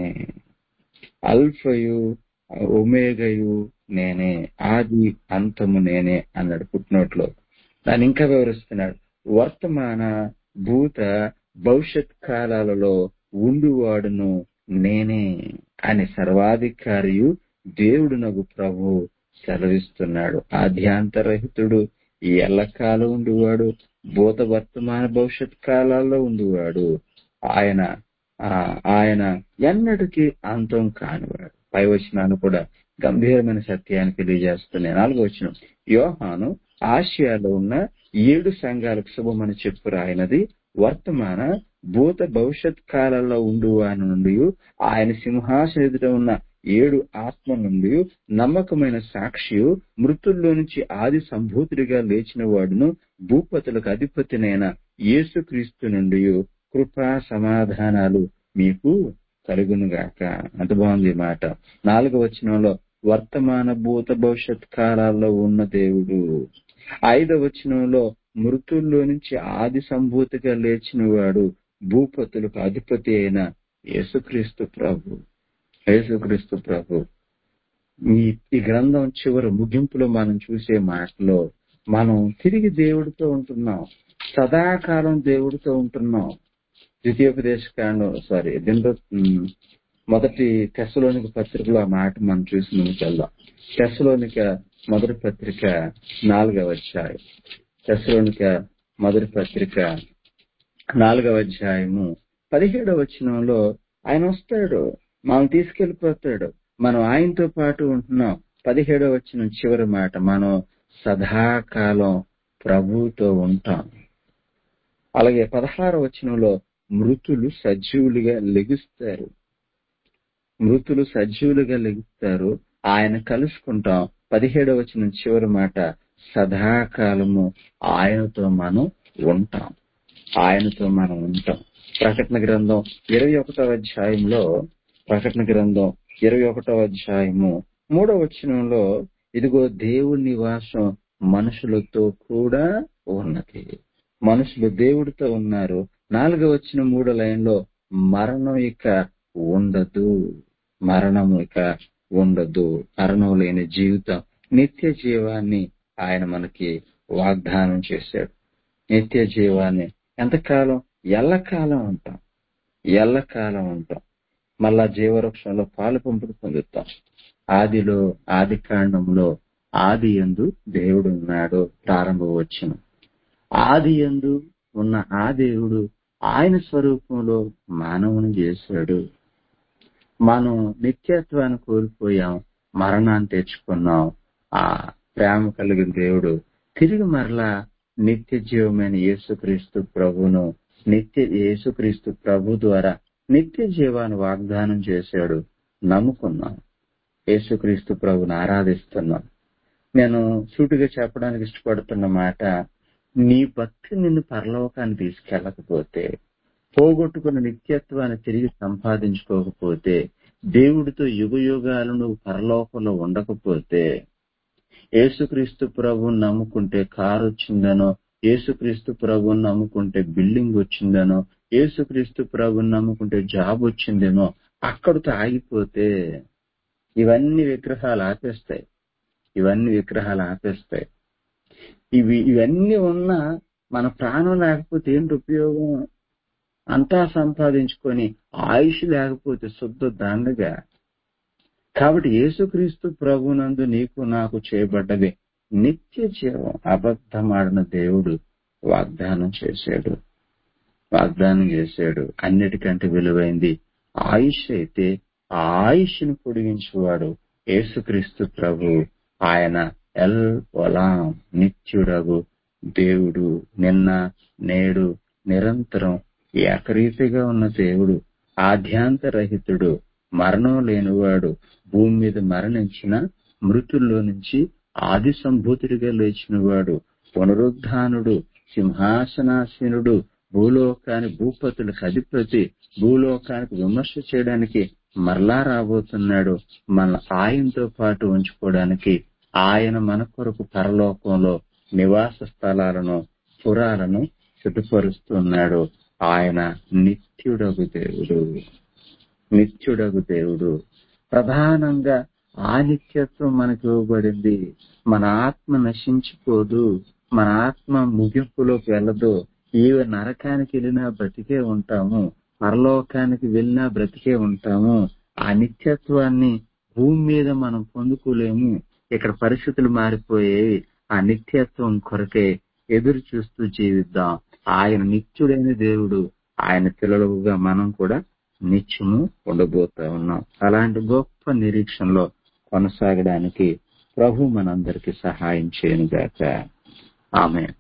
అల్ఫయు ఒమేగయు నేనే ఆది అంతము నేనే అన్నాడు పుట్టినోట్లో దాన్ని ఇంకా వివరిస్తున్నాడు వర్తమాన భూత భవిష్యత్ కాలాలలో ఉండువాడును నేనే అని సర్వాధికారియు దేవుడు నగు ప్రభు సెలవిస్తున్నాడు ఆధ్యాంతరహితుడు ఎల్లకాలం ఉండువాడు భూత వర్తమాన భవిష్యత్ కాలాల్లో ఉండువాడు ఆయన ఆయన ఎన్నటికీ అంతం కానివాడు పై వచనాలు కూడా గంభీరమైన సత్యాన్ని తెలియజేస్తున్నాయి నాలుగో వచనం యోహాను ఆసియాలో ఉన్న ఏడు సంఘాలకు శుభమని చెప్పు రాయినది వర్తమాన భూత భవిష్యత్ కాలంలో ఉండువాని నుండి ఆయన సింహాసన ఎదుట ఉన్న ఏడు ఆత్మ నుండి నమ్మకమైన సాక్షియు మృతుల్లో నుంచి ఆది సంభూతుడిగా లేచిన వాడును భూపతులకు అధిపతినైన యేసుక్రీస్తు నుండి కృపా సమాధానాలు మీకు కలుగునుగాక అంత బాగుంది ఈ మాట నాలుగవ వచనంలో వర్తమాన భూత భవిష్యత్ కాలాల్లో ఉన్న దేవుడు ఐదవ వచనంలో మృతుల్లో నుంచి ఆది సంభూతిగా లేచిన వాడు భూపతులకు అధిపతి అయిన యేసుక్రీస్తు ప్రభు యేసుక్రీస్తు ప్రభు ఈ ఈ గ్రంథం చివరి ముగింపులో మనం చూసే మాటలో మనం తిరిగి దేవుడితో ఉంటున్నాం సదాకాలం దేవుడితో ఉంటున్నాం ద్వితీయోపదేశ కాండం సారీ దీంట్లో మొదటి తెసలోనిక పత్రికలో ఆ మాట మనం చూసి ముందుకెళ్దాం తెసలోనిక మొదటి పత్రిక నాలుగవ అధ్యాయం తెసలోనిక మొదటి పత్రిక నాలుగవ అధ్యాయము పదిహేడవ వచనంలో ఆయన వస్తాడు మనం తీసుకెళ్లిపోతాడు మనం ఆయనతో పాటు ఉంటున్నాం పదిహేడవ వచనం చివరి మాట మనం సదాకాలం ప్రభుతో ఉంటాం అలాగే పదహారవ వచనంలో మృతులు సజీవులుగా లెగుస్తారు మృతులు సజీవులుగా లెగుస్తారు ఆయన కలుసుకుంటాం పదిహేడవ వచనం చివరి మాట సదాకాలము ఆయనతో మనం ఉంటాం ఆయనతో మనం ఉంటాం ప్రకటన గ్రంథం ఇరవై ఒకటో అధ్యాయంలో ప్రకటన గ్రంథం ఇరవై ఒకటో అధ్యాయము మూడో వచనంలో ఇదిగో దేవుని నివాసం మనుషులతో కూడా ఉన్నది మనుషులు దేవుడితో ఉన్నారు నాలుగో వచ్చిన మూడో లైన్లో మరణం ఇక ఉండదు మరణం ఇక ఉండదు మరణం లేని జీవితం నిత్య జీవాన్ని ఆయన మనకి వాగ్దానం చేశాడు నిత్య జీవాన్ని ఎంతకాలం ఎల్లకాలం ఉంటాం ఎల్లకాలం ఉంటాం మళ్ళా జీవవృక్షంలో పాలు పంపుడు పొందుతాం ఆదిలో ఆది కాండంలో ఆది ఎందు దేవుడు ఉన్నాడు ప్రారంభ వచ్చిన ఆది ఎందు ఉన్న ఆ దేవుడు ఆయన స్వరూపంలో మానవుని చేశాడు మనం నిత్యత్వాన్ని కోల్పోయాం మరణాన్ని తెచ్చుకున్నాం ఆ ప్రేమ కలిగిన దేవుడు తిరిగి మరలా నిత్య జీవమైన యేసుక్రీస్తు ప్రభును నిత్య యేసుక్రీస్తు ప్రభు ద్వారా నిత్య జీవాన్ని వాగ్దానం చేశాడు నమ్ముకున్నాం యేసుక్రీస్తు ప్రభుని ఆరాధిస్తున్నాం నేను సూటిగా చెప్పడానికి ఇష్టపడుతున్న మాట నీ భక్తి నిన్ను పరలోకాన్ని తీసుకెళ్ళకపోతే పోగొట్టుకున్న నిత్యత్వాన్ని తిరిగి సంపాదించుకోకపోతే దేవుడితో యుగ యుగాలు నువ్వు పరలోకంలో ఉండకపోతే యేసుక్రీస్తు ప్రభుని నమ్ముకుంటే కారు వచ్చిందనో యేసుక్రీస్తు ప్రభుని నమ్ముకుంటే బిల్డింగ్ వచ్చిందనో యేసుక్రీస్తు ప్రభుని నమ్ముకుంటే జాబ్ వచ్చిందేనో అక్కడితో ఆగిపోతే ఇవన్నీ విగ్రహాలు ఆపేస్తాయి ఇవన్నీ విగ్రహాలు ఆపేస్తాయి ఇవి ఇవన్నీ ఉన్నా మన ప్రాణం లేకపోతే ఏంటి ఉపయోగం అంతా సంపాదించుకొని ఆయుష్ లేకపోతే శుద్ధ దండగా కాబట్టి యేసుక్రీస్తు ప్రభునందు నీకు నాకు చేయబడ్డది నిత్య జీవం అబద్ధమాడిన దేవుడు వాగ్దానం చేశాడు వాగ్దానం చేశాడు అన్నిటికంటే విలువైంది ఆయుష్ అయితే ఆ ఆయుష్ను పొడిగించేవాడు యేసుక్రీస్తు ప్రభు ఆయన ఎల్ ఒలాం నిత్యుడగు దేవుడు నిన్న నేడు నిరంతరం ఏకరీతిగా ఉన్న దేవుడు ఆద్యాంతరహితుడు మరణం లేనివాడు భూమి మీద మరణించిన మృతుల్లో నుంచి ఆది సంభూతుడిగా లేచినవాడు పునరుద్ధానుడు సింహాసనాసీనుడు భూలోకాని భూపతులకు అధిపతి భూలోకానికి విమర్శ చేయడానికి మరలా రాబోతున్నాడు మన ఆయనతో పాటు ఉంచుకోవడానికి ఆయన మన కొరకు పరలోకంలో నివాస స్థలాలను పురాలను సిద్ధపరుస్తున్నాడు ఆయన నిత్యుడగు దేవుడు నిత్యుడగు దేవుడు ప్రధానంగా ఆ నిత్యత్వం మనకి ఇవ్వబడింది మన ఆత్మ నశించిపోదు మన ఆత్మ ముగింపులోకి వెళ్ళదు ఏ నరకానికి వెళ్ళినా బ్రతికే ఉంటాము పరలోకానికి వెళ్ళినా బ్రతికే ఉంటాము ఆ నిత్యత్వాన్ని భూమి మీద మనం పొందుకోలేము ఇక్కడ పరిస్థితులు మారిపోయేవి ఆ నిత్యత్వం కొరకే ఎదురు చూస్తూ జీవిద్దాం ఆయన నిత్యుడైన దేవుడు ఆయన పిల్లలుగా మనం కూడా నిత్యము ఉండబోతా ఉన్నాం అలాంటి గొప్ప నిరీక్షణలో కొనసాగడానికి ప్రభు మనందరికి సహాయం చేయను గాక ఆమె